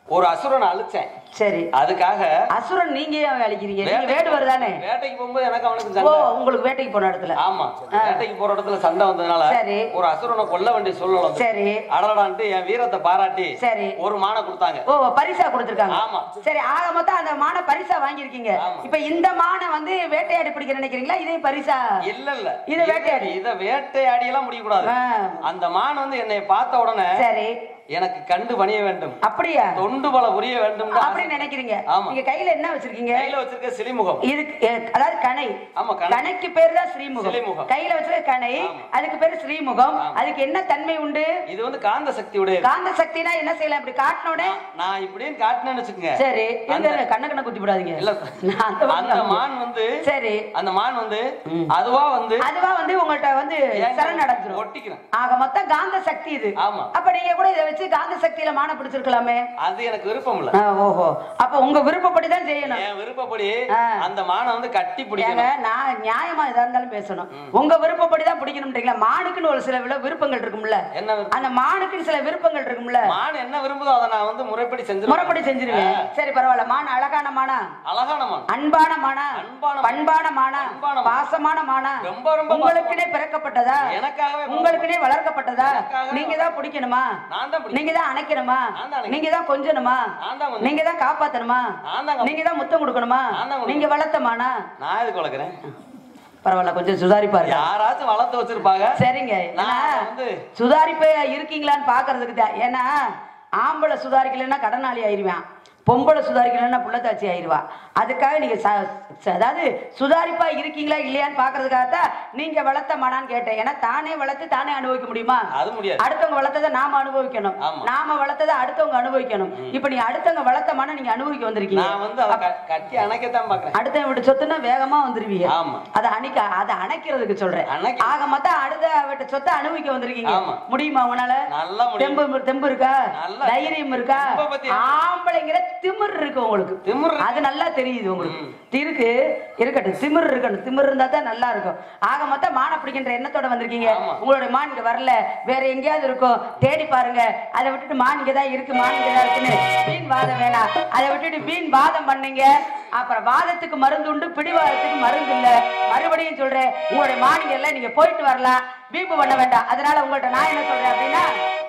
ஒரு அசுரனை அழிச்சேன் சரி அதுக்காக அசுரன் நீங்க ஏன் அழிக்கிறீங்க நீங்க வேட்டைக்கு- வேடுவர் தானே வேட்டைக்கு போகும்போது எனக்கு அவனுக்கு ஓ சண்டை உங்களுக்கு வேட்டைக்கு போன இடத்துல ஆமா வேட்டைக்கு போற இடத்துல சண்டை வந்ததுனால சரி. ஒரு அசுரனை கொல்ல வேண்டிய சூழ்நிலை வந்து சரி அடடான்ட்டு என் வீரத்தை பாராட்டி சரி. ஒரு மானை கொடுத்தாங்க ஓ பரிசா கொடுத்திருக்காங்க ஆமா. சரி ஆக மொத்தம் அந்த மானை பரிசா வாங்கியிருக்கீங்க ஆமா. இப்ப இந்த மானை வந்து வேட்டையாடி பிடிக்க நினைக்கிறீங்களா இதையும் பரிசா இல்ல இல்ல இதை வேட்டையாடி. இத வேட்டையாடி எல்லாம் முடியக்கூடாது ஆ. அந்த மான் வந்து என்னை பார்த்த உடனே சரி எனக்கு கண்டு பணிய வேண்டும் அப்படியா தொண்டு பல புரிய வேண்டும் அப்படி நினைக்கிறீங்க ஆமா. நீங்க கையில என்ன வச்சிருக்கீங்க கையில வச்சிருக்க சிலிமுகம் இதுக்கு எ, அதாவது கணை ஆமா, கணை. கணைக்கு பேர் தான் ஸ்ரீமுகம் ஸ்ரீமுகம். கையில வச்சிருக்க கணை ஆமா. அதுக்கு பேரு ஸ்ரீமுகம் ஆமா. அதுக்கு என்ன தன்மை உண்டு இது வந்து காந்த சக்தி உடையது காந்த சக்தினா என்ன செய்யலாம் இப்படி காட்டின உடனே நான் இப்படின்னு காட்டினேன்னு வச்சுக்கோங்க சரி அந்த- இருங்க, கண்ண கண்ண குத்தி விடாதீங்க இல்ல நான் அந்த பக்கம் அந்த தான் மான் வந்து சரி அந்த மான் வந்து அதுவா வந்து அதுவா வந்து உங்கள்ட்ட வந்து சரண் அடைஞ்சிரும் ஒட்டிக்கிறேன் ஆக மொத்தம் காந்த சக்தி இது ஆமா. அப்ப நீங்க கூட இதை வச்சு காந்த சக்தியில மான பிடிச்சிருக்கலாமே அது எனக்கு விருப்பம் இல்ல ஆ, ஓஹோ அப்ப உங்க விருப்பப்படி தான் செய்யணும் என் விருப்பப்படி ஆ. அந்த மானை வந்து கட்டி ஏங்க பிடிக்கணும் நான் நியாயமா எதா இருந்தாலும் பேசணும் உங்க விருப்பப்படி தான் பிடிக்கணும்ன்றீங்களா மானுக்குன்னு ஒரு சில வில- விருப்பங்கள் இருக்கும்ல என்ன விருப்பம் அந்த மானுக்குன்னு சில விருப்பங்கள் இருக்கும்ல மான் என்ன விரும்புதோ அதை நான் வந்து முறைப்படி செஞ்சிருவேன் முறைப்படி செஞ்சிருவேன் சரி பரவாயில்ல மான் அழகான மானா அழகான மான் அன்பான மானா அன்பான மான். பண்பான மானா அன்பான மான். பாசமான மானா ரொம்ப ரொம்ப உங்களுக்குனே பிறக்கப்பட்டதா எனக்காகவே உங்களுக்குனே வளர்க்கப்பட்டதா எனக்காகவே நீங்க தான் பிடிக்கணுமா நான் தான் பிடிக்கும் நீங்க தான் அணைக்கணுமா நான் தான் அணைக்கணும். நீங்க தான் கொஞ்சணுமா நான் தான் கொஞ்சம் நீங்க தான் காப்பாத்தணுமா நான் தான் நீங்க தான் முத்தம் கொடுக்கணுமா நான் தான் கொடுக்கணும். நீங்க வளர்த்தமானா நான் எதுக்கு வளர்க்குறேன் பரவாயில்ல கொஞ்சம் சுதாரிப்பா இருக்கு யாராச்சும் வளர்த்து வச்சிருப்பாங்க சரிங்க நான் ஏன்னா, வந்து சுதாரிப்பே இருக்கீங்களான்னு பாக்குறதுக்கு தான் ஏன்னா ஆம்பளை சுதாரிக்கலைன்னா கடனாளி ஆயிருவான் பொம்பளை சுதாரிக்கலைன்னா புள்ளத்தாச்சி ஆயிருவா அதுக்காக நீங்க ச- ச- அதாவது சுதாரிப்பா இருக்கீங்களா இல்லையான்னு பாக்குறதுக்காக தான் நீங்க வளர்த்த மனான்னு கேட்டேன் ஏன்னா தானே வளர்த்து தானே அனுபவிக்க முடியுமா அது முடியாது அடுத்தவங்க வளர்த்ததை நாம அனுபவிக்கணும் ஆமா. நாம வளர்த்ததை அடுத்தவங்க அனுபவிக்கணும் இப்ப நீங்க அடுத்தவங்க வளர்த்த மன நீங்க அனுபவிக்க வந்திருக்கீங்க நான் வந்து அதை க- கட்டி அணைக்கத்தான் பாக்குறேன் அடுத்த வீட்டு சொத்துன்னா வேகமா வந்துருவீங்க ஆமா. அதை அணைக்க அதை அணைக்கிறதுக்கு சொல்றேன் அணைக்க- ஆக மொத்தம் அடுத்த வீட்டு சொத்தை அனுபவிக்க வந்திருக்கீங்க ஆமா. முடியுமா உங்களால நல்லா முடியும் தெம்பு தெம்பு இருக்கா நல்லா. தைரியம் இருக்கா தெம்பை பத்தி ஆம்பளைங்கிற திமிர் இருக்கு உங்களுக்கு திமிரு அது நல்லா தெரியுது உங்களுக்கு இருக்கு இருக்கட்டும் திமிர் இருக்கணும் திமிர் இருந்தா தான் நல்லா இருக்கும் ஆக மொத்தம் மான பிடிக்கின்ற எண்ணத்தோட வந்திருக்கீங்க ஆமா. உங்களுடைய மான் இங்க வரல வேற எங்கேயாவது இருக்கும் தேடி பாருங்க அதை விட்டுட்டு மான் இங்க தான் இருக்கு மான் இங்க தான் இருக்குன்னு வீண் வாதம் வேணாம் அதை விட்டுட்டு வீண் வாதம் பண்ணீங்க அப்புறம் வாதத்துக்கு மருந்து உண்டு பிடிவாதத்துக்கு மருந்து இல்ல மறுபடியும் சொல்றேன் உங்களுடைய மானிங்க எல்லாம் நீங்க போயிட்டு வரலாம் வீம்பு பண்ண வேண்டாம் அதனால உங்கள்ட்ட நான் என்ன சொல்றேன் அப்படின்னா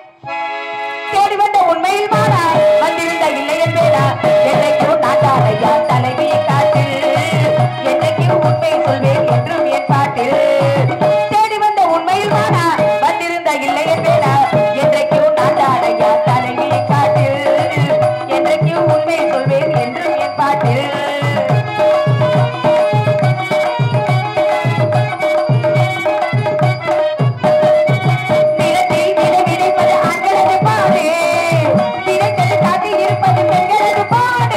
தேடி வந்த உண்மையில் மாறா வந்திருந்த இல்லை என்பேடா என்னைக்கும் நாட்டாரையா தலைவியை காட்டு என்னைக்கும் உண்மை சொல்வேன் என்றும் என் பாட்டு தேடி வந்த உண்மையில் மாறா வந்திருந்த இல்லை என்பேடா என்றைக்கும் நாட்டாரையா தலைவியை காட்டு என்றைக்கும் உண்மை சொல்வேன் என்றும் என் பாட்டு நிலத்தில் விதை விதைப்பது ஆண்களது பாடு விதைத்தது காட்டி இருப்பது பெண்களது பாடு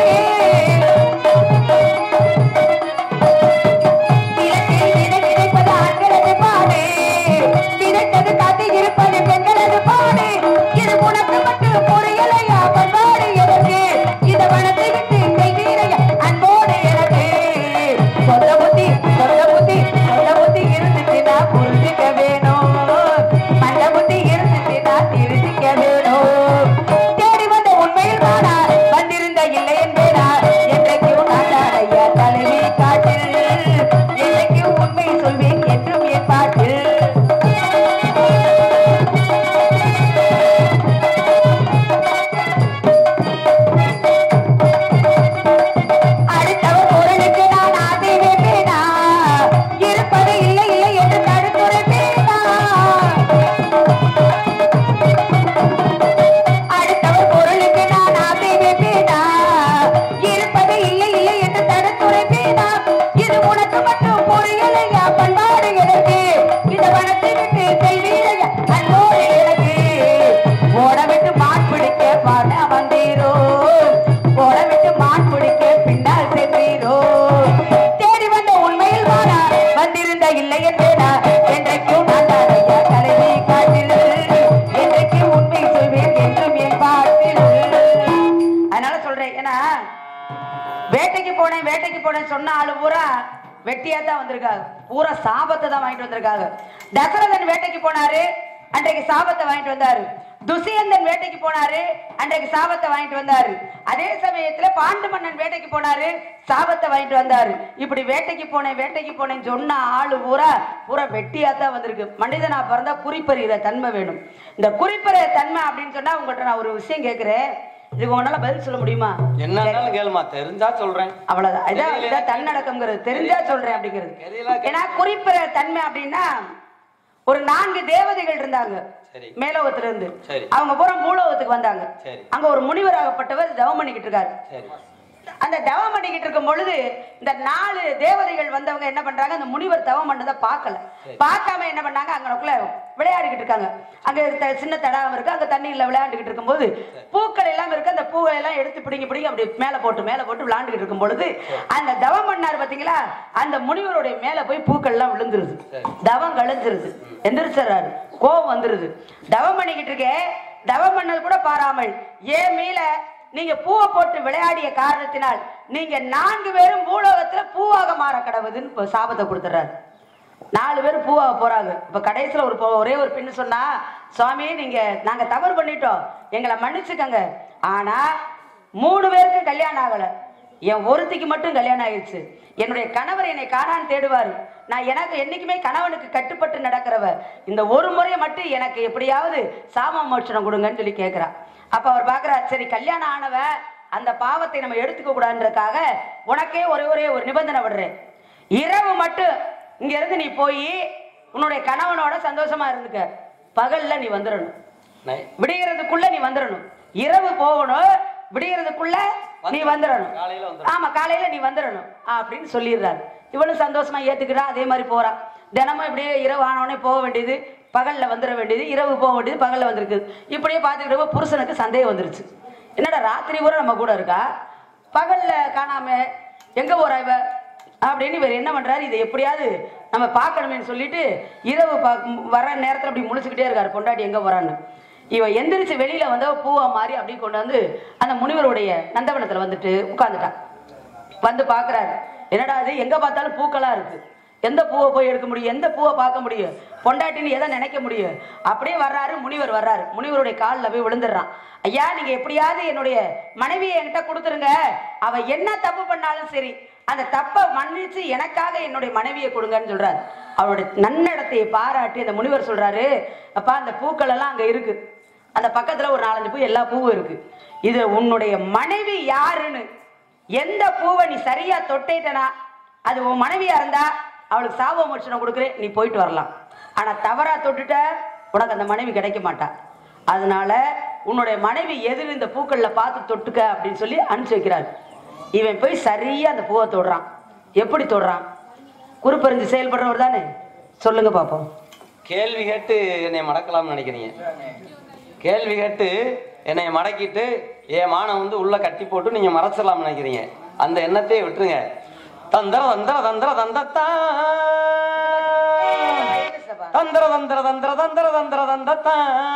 நிலத்தில் விதை விதைப்பது ஆண்களது பாடு விதைத்தது காட்டி இருப்பது பெண்களது பாடு இது உனக்கு மட்டும் புரியலையா பண்பாடு எனக்கு இந்த வனத்தை விட்டு கைவீரையா அன்போடு எனக்கு சொந்த புத்தி சொந்த புத்தி சொந்த புத்தி இருந்துச்சுன்னா புரிஞ்சுக்க வேணும் மந்த புத்தி இருந்துச்சுன்னா திருத்திக்க வேணும் தேடி வந்த உண்மையில் வாடா வந்திருந்த இல்லை என்பேடா என்றைக்கும் நாட்டாரையா தலைவி காட்டு என்றைக்கும் உண்மை சொல்வேன் என்றும் என் பாட்டு அடுத்தவர் பொருளுக்கு நான் ஆசை வைப்பேனா இருப்பது இல்லை இல்லை என்று தடுத்துரைப்பேனா அடுத்தவர் பொருளுக்கு நான் ஆசை வைப்பேனா இருப்பது இல்லை இல்லை என்று தடுத்துரைப்பேனா இது உனக்கு மட்டும் புரியலையா பண்பாடு எனக்கு இந்த வனத்தை விட்டு செய்வீரையா அன்போடு எனக்கு ஓட விட்டு மான் பிடிக்க பாட வந்தீரோ ஓட விட்டு மான் பிடிக்க பின்னால் சென்றீரோ தேடி வந்த உண்மையில் வாடா வந்திருந்த இல்லை என்பேடா என்றைக்கும் நான் தானையா தலைவி காட்டில் என்றைக்கும் உண்மை சொல்வேன் என்றும் என் பாட்டில் அதனால சொல்றேன் ஏன்னா வேட்டைக்கு போனேன் வேட்டைக்கு போனேன் சொன்ன ஆளு பூரா வெட்டியா தான் வந்திருக்காங்க பூரா சாபத்தை தான் வாங்கிட்டு வந்திருக்காங்க தசரதன் வேட்டைக்கு போனாரு அன்றைக்கு சாபத்தை வாங்கிட்டு வந்தாரு துசியந்தன் வேட்டைக்கு போனாரு அன்றைக்கு சாபத்தை வாங்கிட்டு வந்தாரு அதே சமயத்துல பாண்டு மன்னன் வேட்டைக்கு போனாரு சாபத்தை வாங்கிட்டு வந்தாரு இப்படி வேட்டைக்கு போனேன் வேட்டைக்கு போனேன்னு சொன்ன ஆளு பூரா பூரா வெட்டியா தான் வந்திருக்கு மனிதனா பிறந்தா குறிப்பறிகிற தன்மை வேணும் இந்த குறிப்பறிகிற தன்மை அப்படின்னு சொன்னா உங்கள்கிட்ட நான் ஒரு விஷயம் கேட்கிறேன் இதுக்கு உன்னால பதில் சொல்ல முடியுமா என்னன்னாலும் கேளுமா தெரிஞ்சா சொல்றேன் அவ்வளவுதான் இதான் தெரியல. இதான் தன்னடக்கம்ங்கிறது தெரிஞ்சா சொல்றேன் அப்படிங்கிறது தெரியல. ஏன்னா குறிப்பிட தன்மை அப்படின்னா ஒரு நான்கு தேவதைகள் இருந்தாங்க சரி. மேலோகத்துல இருந்து சரி. அவங்க பூரா மூலோகத்துக்கு வந்தாங்க சரி. அங்க ஒரு முனிவராகப்பட்டவர் தவம் பண்ணிக்கிட்டு இருக்காரு சரி அந்த தவம் பண்ணிக்கிட்டு இருக்கும் பொழுது இந்த நாலு தேவதைகள் வந்தவங்க என்ன பண்றாங்க அந்த முனிவர் தவம் பண்ணதை பார்க்கல பார்க்காம என்ன பண்ணாங்க அங்கனக்குள்ள விளையாடிக்கிட்டு இருக்காங்க அங்க த- சின்ன தடாகம் இருக்கு அங்க தண்ணியில விளையாண்டுக்கிட்டு இருக்கும்போது பூக்கள் எல்லாம் இருக்கு அந்த பூக்களை எல்லாம் எடுத்து பிடிங்கி பிடிங்கி அப்படி மேல போட்டு மேல போட்டு விளையாண்டுக்கிட்டு இருக்கும் பொழுது அந்த தவம் பண்ணாரு பாத்தீங்களா அந்த முனிவருடைய மேல போய் பூக்கள் எல்லாம் விழுந்துருது தவம் கழிஞ்சிருது எந்திரிச்சிடறாரு கோவம் வந்துருது தவம் பண்ணிக்கிட்டு இருக்கே தவம் பண்ணது கூட பாராமல் ஏன் மேல நீங்க பூவை போட்டு விளையாடிய காரணத்தினால் நீங்க நான்கு பேரும் பூலோகத்துல பூவாக மாற கடவுதுன்னு இப்ப சாபத்தை கொடுத்துறாரு நாலு பேரும் பூவாக போறாங்க இப்ப கடைசியில ஒரு பொ- ஒரே ஒரு பெண்ணு சொன்னா சுவாமி நீங்க நாங்க தவறு பண்ணிட்டோம் எங்களை மன்னிச்சுக்கங்க ஆனா மூணு பேருக்கு கல்யாணம் ஆகல என் ஒருத்திக்கு மட்டும் கல்யாணம் ஆயிடுச்சு என்னுடைய கணவர் என்னை காணான்னு தேடுவாரு நான் எனக்கு என்னைக்குமே கணவனுக்கு கட்டுப்பட்டு நடக்கிறவ இந்த ஒரு முறை மட்டும் எனக்கு எப்படியாவது சாம மோட்சணம் கொடுங்கன்னு சொல்லி கேட்கிறா அப்ப அவர் பாக்குறார் சரி கல்யாணம் ஆனவ அந்த பாவத்தை நம்ம எடுத்துக்க கூடாதுன்றதுக்காக உனக்கே ஒரே ஒரே ஒரு நிபந்தனை விடுறேன் இரவு மட்டும் இங்க இருந்து நீ போய் உன்னுடைய கணவனோட சந்தோஷமா இருந்துக்க பகல்ல நீ வந்துடணும் நை- விடியறதுக்குள்ள நீ வந்துடணும் இரவு போகணும் விடியறதுக்குள்ள நீ வந்துடணும் காலையில வந்துடணும். ஆமா காலையில நீ வந்துடணும் அப்படின்னு சொல்லிடுறாரு இவனும் சந்தோஷமா ஏத்துக்கிறா அதே மாதிரி போறா தினமும் இப்படியே இரவு ஆனவனே போக வேண்டியது பகல்ல வந்துட வேண்டியது இரவு போக வேண்டியது பகல்ல வந்திருக்கு இப்படியே பார்த்துக்கிட்டு போய் புருஷனுக்கு சந்தேகம் வந்துருச்சு என்னடா ராத்திரி பூரா நம்ம கூட இருக்கா பகல்ல காணாம எங்க போறா இவ அப்படின்னு இவர் என்ன பண்றாரு இதை எப்படியாவது நம்ம பார்க்கணுமேன்னு சொல்லிட்டு இரவு பா- வர நேரத்துல அப்படி முழிச்சுக்கிட்டே இருக்காரு பொண்டாட்டி எங்க போறான்னு இவன் எந்திரிச்சு வெளியில வந்த பூவா மாறி அப்படியே கொண்டு வந்து அந்த முனிவருடைய நந்தவனத்துல வந்துட்டு உட்கார்ந்துட்டான் வந்து பாக்குறாரு என்னடா இது எங்க பார்த்தாலும் பூக்களா இருக்கு எந்த பூவை போய் எடுக்க முடியும் எந்த பூவை பார்க்க முடியும் பொண்டாட்டின்னு எதை நினைக்க முடியும் அப்படியே வர்றாரு முனிவர் வர்றாரு முனிவருடைய காலில் போய் விழுந்துடுறான் ஐயா நீங்க எப்படியாவது என்னுடைய மனைவியை என்கிட்ட கொடுத்துருங்க அவ என்ன தப்பு பண்ணாலும் சரி அந்த தப்பை மன்னிச்சு எனக்காக என்னுடைய மனைவியை கொடுங்கன்னு சொல்றாரு அவருடைய நன்னடத்தையை பாராட்டி அந்த முனிவர் சொல்றாரு அப்பா அந்த பூக்கள் எல்லாம் அங்க இருக்கு அந்த பக்கத்துல ஒரு நாலஞ்சு பூ எல்லா பூவும் இருக்கு இது உன்னுடைய மனைவி யாருன்னு எந்த பூவை நீ சரியா தொட்டேட்டனா அது உன் மனைவியா இருந்தா அவளுக்கு சாப மோட்சணம் கொடுக்குறேன் நீ போயிட்டு வரலாம் ஆனா தவறா தொட்டுட்ட உனக்கு அந்த மனைவி கிடைக்க மாட்டா அதனால உன்னுடைய மனைவி எதிர் இந்த பூக்கள்ல பார்த்து தொட்டுக்க அப்படின்னு சொல்லி அனுப்பிச்சு வைக்கிறாரு இவன் போய் சரியா அந்த பூவை தொடுறான் எப்படி தொடுறான் குறுப்பறிஞ்சு செயல்படுறவர் தானே சொல்லுங்க பாப்போம் கேள்வி கேட்டு என்னை மடக்கலாம்னு நினைக்கிறீங்க கேள்வி கேட்டு என்னை மடக்கிட்டு என் மானை வந்து உள்ள கட்டி போட்டு நீங்க மறைச்சிடலாம்னு நினைக்கிறீங்க அந்த எண்ணத்தையே விட்டுருங்க தந்திர தந்திர தந்திர தந்தத்தா தந்திர தந்திர தந்திர தந்திர தந்திர தந்தத்தா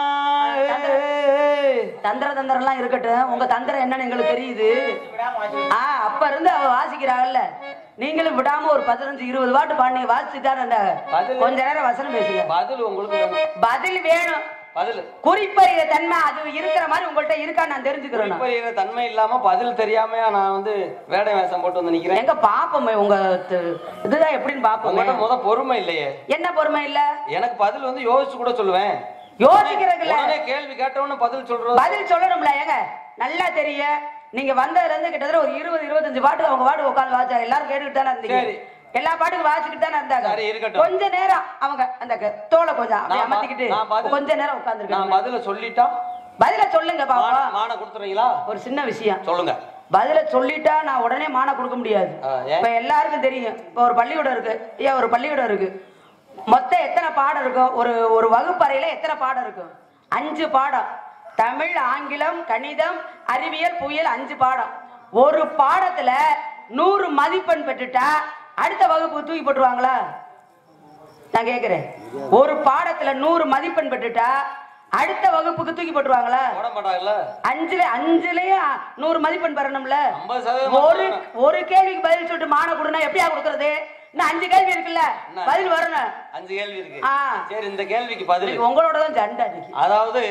தந்திர தந்திரம்லாம் இருக்கட்டும் உங்க தந்திரம் என்னன்னு எங்களுக்கு தெரியுது ஆ அப்ப இருந்து அவ வாசிக்கிறாங்கல்ல நீங்களும் விடாம ஒரு பதினஞ்சு இருபது பாட்டு பாடி வாசிச்சுட்டா இருந்தாங்க பதில். கொஞ்ச நேரம் வசனம் பேசுங்க பதில் உங்களுக்கு வேணும் பதில் வேணும் பதில் குறிப்பறிகிற தன்மை அது இருக்கிற மாதிரி உங்கள்ட்ட இருக்கா நான் தெரிஞ்சுக்கிறேன் நான். குறிப்பறிகிற தன்மை இல்லாம பதில் தெரியாம நான் வந்து வேடை வேஷம் போட்டு வந்து நிக்கிறேன் எங்க பாப்போமே உங்க து- இதுதான் எப்படின்னு பாப்போமே உங்கள்கிட்ட முத பொறுமை இல்லையே என்ன பொறுமை இல்ல எனக்கு பதில் வந்து யோசிச்சு கூட சொல்லுவேன் யோசிக்கிறதுல உடனே கேள்வி கேட்டவொன்னு பதில் சொல்றது பதில் சொல்லணும்ல ஏங்க நல்லா தெரியும் நீங்க வந்ததுல இருந்து கிட்டத்தட்ட ஒரு இருபது இருபத்தஞ்சு பாட்டு அவங்க பாட்டு உட்காந்து வாச்சா எல்லாரும் கேட்டுக்கிட்டு தானே இருந்தீங்க சரி. எல்லா பாட்டுக்கும் வாசிக்கிட்டு தானே இருந்தாங்க சரி, இருக்கட்டும். கொஞ்ச நேரம் அவங்க அந்த க- தோலை கொஞ்சம் அப்படியே நான் ப- அமர்த்திக்கிட்டு நான் பதில்- கொஞ்ச நேரம் நான் உட்கார்ந்துருக்கேன் பதில சொல்லிட்டா பதில சொல்லுங்க பாப்பா மான- மான கொடுத்துறீங்களா ஒரு சின்ன விஷயம் சொல்லுங்க பதில சொல்லிட்டா நான் உடனே மானை கொடுக்க முடியாது ஆ, ஏன்? இப்ப எல்லாருக்கும் தெரியும் இப்ப ஒரு பள்ளிக்கூடம் இருக்கு ஏன் ஒரு பள்ளிக்கூடம் இருக்கு மொத்தம் எத்தனை பாடம் இருக்கும் ஒரு ஒரு வகுப்பறையில எத்தனை பாடம் இருக்கும் அஞ்சு பாடம் தமிழ் ஆங்கிலம் கணிதம் அறிவியல் புயல் அஞ்சு பாடம் ஒரு பாடத்துல நூறு மதிப்பெண் பெற்றுட்டா அடுத்த வகுப்பு தூக்கி போட்டுருவாங்களா நான் கேக்குறேன் ஒரு பாடத்துல நூறு மதிப்பெண் பெற்றுட்டா அடுத்த வகுப்புக்கு தூக்கி போட்டுருவாங்களா போட மாட்டாங்கல்ல அஞ்சுல அஞ்சுலயும் நூறு மதிப்பெண் பெறணும்ல ஐம்பது சதவீதம் ஒரு ஒரு கேள்விக்கு பதில் சொல்லிட்டு மான கொடுனா எப்படியா கொடுக்கறது இன்னும் அஞ்சு கேள்வி இருக்குல்ல என்ன? பதில் வரணும் அஞ்சு கேள்வி இருக்கு ஆ. சரி இந்த கேள்விக்கு பதில் இன்னைக்கு உங்களோட தான் சண்டை இன்னைக்கு அதாவது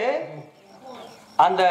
அந்த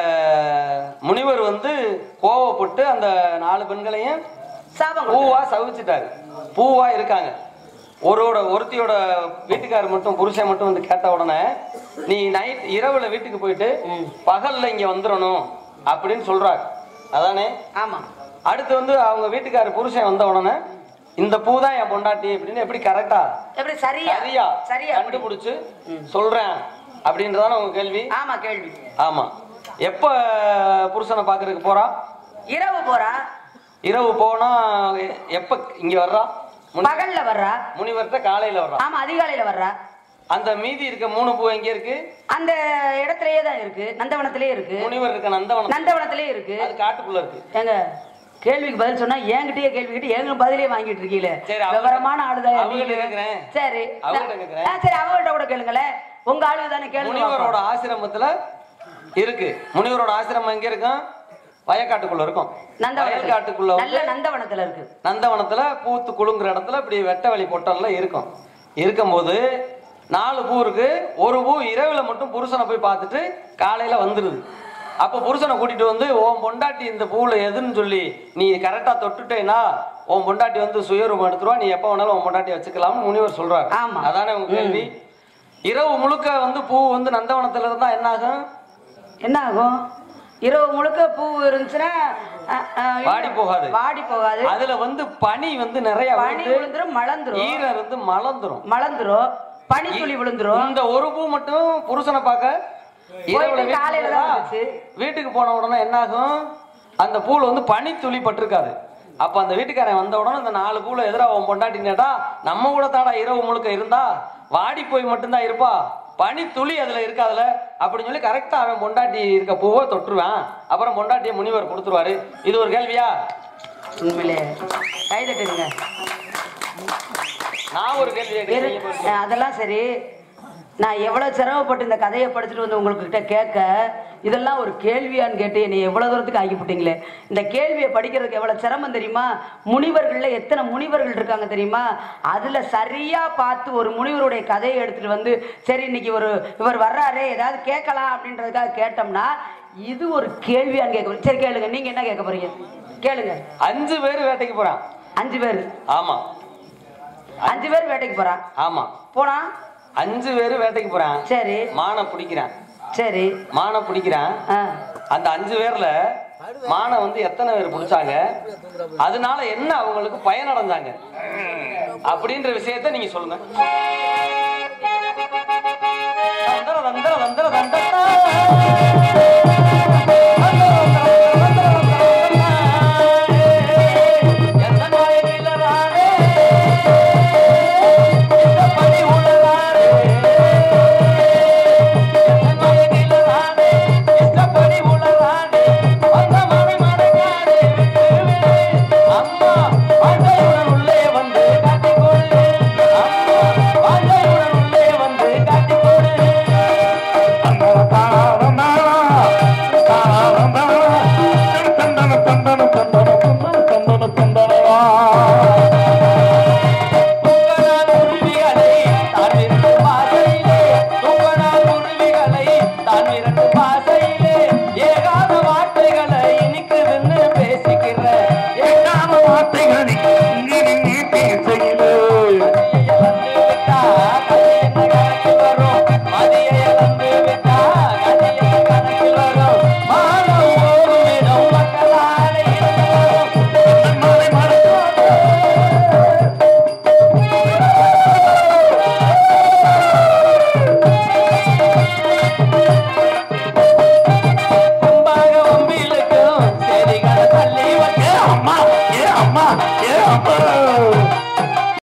முனிவர் வந்து கோவப்பட்டு அந்த நாலு பெண்களையும் சாபம் கொடுத்தாரு. பூவா சவிச்சிட்டாரு பூவா இருக்காங்க ஒருவோட ஒருத்தியோட வீட்டுக்காரர் மட்டும் புருஷன் மட்டும் வந்து கேட்ட உடனே நீ நைட் இரவுல வீட்டுக்கு போயிட்டு பகல்ல இங்க வந்துடணும் அப்படின்னு சொல்றாரு அதானே ஆமா அடுத்து வந்து அவங்க வீட்டுக்காரர் புருஷன் வந்த உடனே இந்த பூ தான் என் பொண்டாட்டி அப்படின்னு எப்படி கரெக்டா எப்படி சரியா சரியா சரியா எப்படி? கண்டுபிடிச்சு சொல்றேன் அப்படின்றதான உங்க கேள்வி ஆமா கேள்வி ஆமா எப்ப புருஷனை பாக்குறதுக்கு போறா இரவு போறா இரவு போனா எ- எப்ப இங்க வர்றா முனி- பகல்ல வர்றா முனிவர்கிட்ட காலையில வர்றா ஆமா அதிகாலையில வர்றா அந்த மீதி இருக்க மூணு பூ எங்க இருக்கு அந்த இடத்துலயே தான் இருக்கு நந்தவனத்திலே இருக்கு முனிவர் இருக்க நந்தவனம் நந்தவனத்திலே இருக்கு அது காட்டுக்குள்ள இருக்கு ஏங்க கேள்விக்கு பதில் சொன்னா என்கிட்டயே கேள்வி கேட்டு எங்க பதிலே வாங்கிட்டு இருக்கீங்களே சரி, அவங்க- விவரமான ஆளுதான் அவங்ககிட்ட நீங்க. கேக்குறேன். சரி அவங்ககிட்ட கேக்குறேன். ஆ, சரி அவங்ககிட்ட கூட கேளுங்களேன் உங்க ஆளு தானே கேளுங்க முனிவரோட பார்ப்போம். ஆசிரமத்துல இருக்கு முனிவரோட ஆசிரமம் எங்க இருக்கும் வயக்காட்டுக்குள்ள இருக்கும் நந்தவனத்துல வயக்காட்டுக்குள்ள நல்ல வந்து நந்தவனத்துல இருக்கு நந்தவனத்துல பூத்து குலுங்குற இடத்துல இப்படி வெட்ட வழி பொட்டல்ல இருக்கும் இருக்கும்போது நாலு பூ இருக்கு ஒரு பூ இரவுல மட்டும் புருஷனை போய் பார்த்துட்டு காலையில வந்துருது அப்ப புருஷனை கூட்டிட்டு வந்து உன் பொண்டாட்டி இந்த பூவுல எதுன்னு சொல்லி நீ கரெக்டா தொட்டுட்டேனா உன் பொண்டாட்டி வந்து சுயரூபம் எடுத்துருவா நீ எப்ப வேணாலும் உன் பொண்டாட்டி வச்சுக்கலாம்னு முனிவர் சொல்றாரு ஆமா. அதானே உங்க கேள்வி இரவு முழுக்க வந்து பூ வந்து நந்தவனத்துல இருந்தா என்ன ஆகும் என்ன ஆகும் இரவு முழுக்க பூ இருந்துச்சுன்னா அ, அ, வாடி போகாது. வாடி போகாது அதுல வந்து பனி வந்து நிறைய பனி விழுந்து விழுந்துரும் மலர்ந்துரும் ஈரம் இருந்து மலர்ந்துரும் மலர்ந்துரும் பனி துளி விழுந்துரும் இந்த ஒரு பூ மட்டும் புருஷனை பார்க்க இரவுல போயிட்டு வீட்டுக்கு காலையில தான் போனா, வந்துச்சு. வீட்டுக்கு போன உடனே என்ன ஆகும் அந்த பூல வந்து பனி துளி பட்டிருக்காது அப்ப அந்த வீட்டுக்காரன் வந்த உடனே இந்த நாலு பூல எதிரா அவன் பொண்டாட்டினேடா நம்ம கூட தாடா இரவு முழுக்க இருந்தா வாடி போய் மட்டும்தான் இருப்பா பனி துளி அதுல இருக்காதுல அப்படின்னு சொல்லி கரெக்டா அவன் பொண்டாட்டி இருக்க பூவை தொட்டுருவான் அப்புறம் பொண்டாட்டியை முனிவர் கொடுத்துருவாரு இது ஒரு கேள்வியா உண்மையிலே கை தட்டுங்க நான் ஒரு கேள்வி இரு. கேட்கிறேன் நீங்க ஒரு கேள்வி. அஹ் அதெல்லாம் சரி நான் எவ்வளவு சிரமப்பட்டு இந்த கதையை படிச்சுட்டு வந்து உங்ககிட்ட கேட்க இதெல்லாம் ஒரு கேள்வியான்னு கேட்டு என்னை எவ்வளவு தூரத்துக்கு ஆக்கிவிட்டீங்களே இந்த கேள்வியை படிக்கிறதுக்கு எவ்வளவு சிரமம் தெரியுமா முனிவர்கள்ல எத்தனை முனிவர்கள் இருக்காங்க தெரியுமா அதுல சரியா பார்த்து ஒரு முனிவருடைய கதையை எடுத்துட்டு வந்து சரி இன்னைக்கு ஒரு இவர் வர்றாரே ஏதாவது கேட்கலாம் அப்படின்றதுக்காக கேட்டோம்னா இது ஒரு கேள்வியான்னு கேட்க போறீங்க. சரி கேளுங்க நீங்க என்ன கேட்க போறீங்க கேளுங்க அஞ்சு பேர் வேட்டைக்கு போறான் அஞ்சு பேர் ஆமா அஞ்சு பேர் வேட்டைக்கு போறான் ஆமா போனா அஞ்சு பேர் வேட்டைக்கு போறான் சரி மானை பிடிக்கிறான் சரி மானை பிடிக்கிறான் ஆ அந்த அஞ்சு பேர்ல மானை வந்து எத்தனை பேர் பிடிச்சாங்க அதனால என்ன அவங்களுக்கு பயனடைஞ்சாங்க அப்படின்ற விஷயத்த நீங்க சொல்லுங்க தந்தர தந்தர தந்தர தந்தரா. எந்த நாயகில ராணே, இந்த பணி உலகாரே. ஏகாத வார்த்தைகளை இனிக்குதுன்னு பேசிக்கிற ஏகாத வார்த்தைகளை அம்மா ஏ அம்மா ஏ அம்மா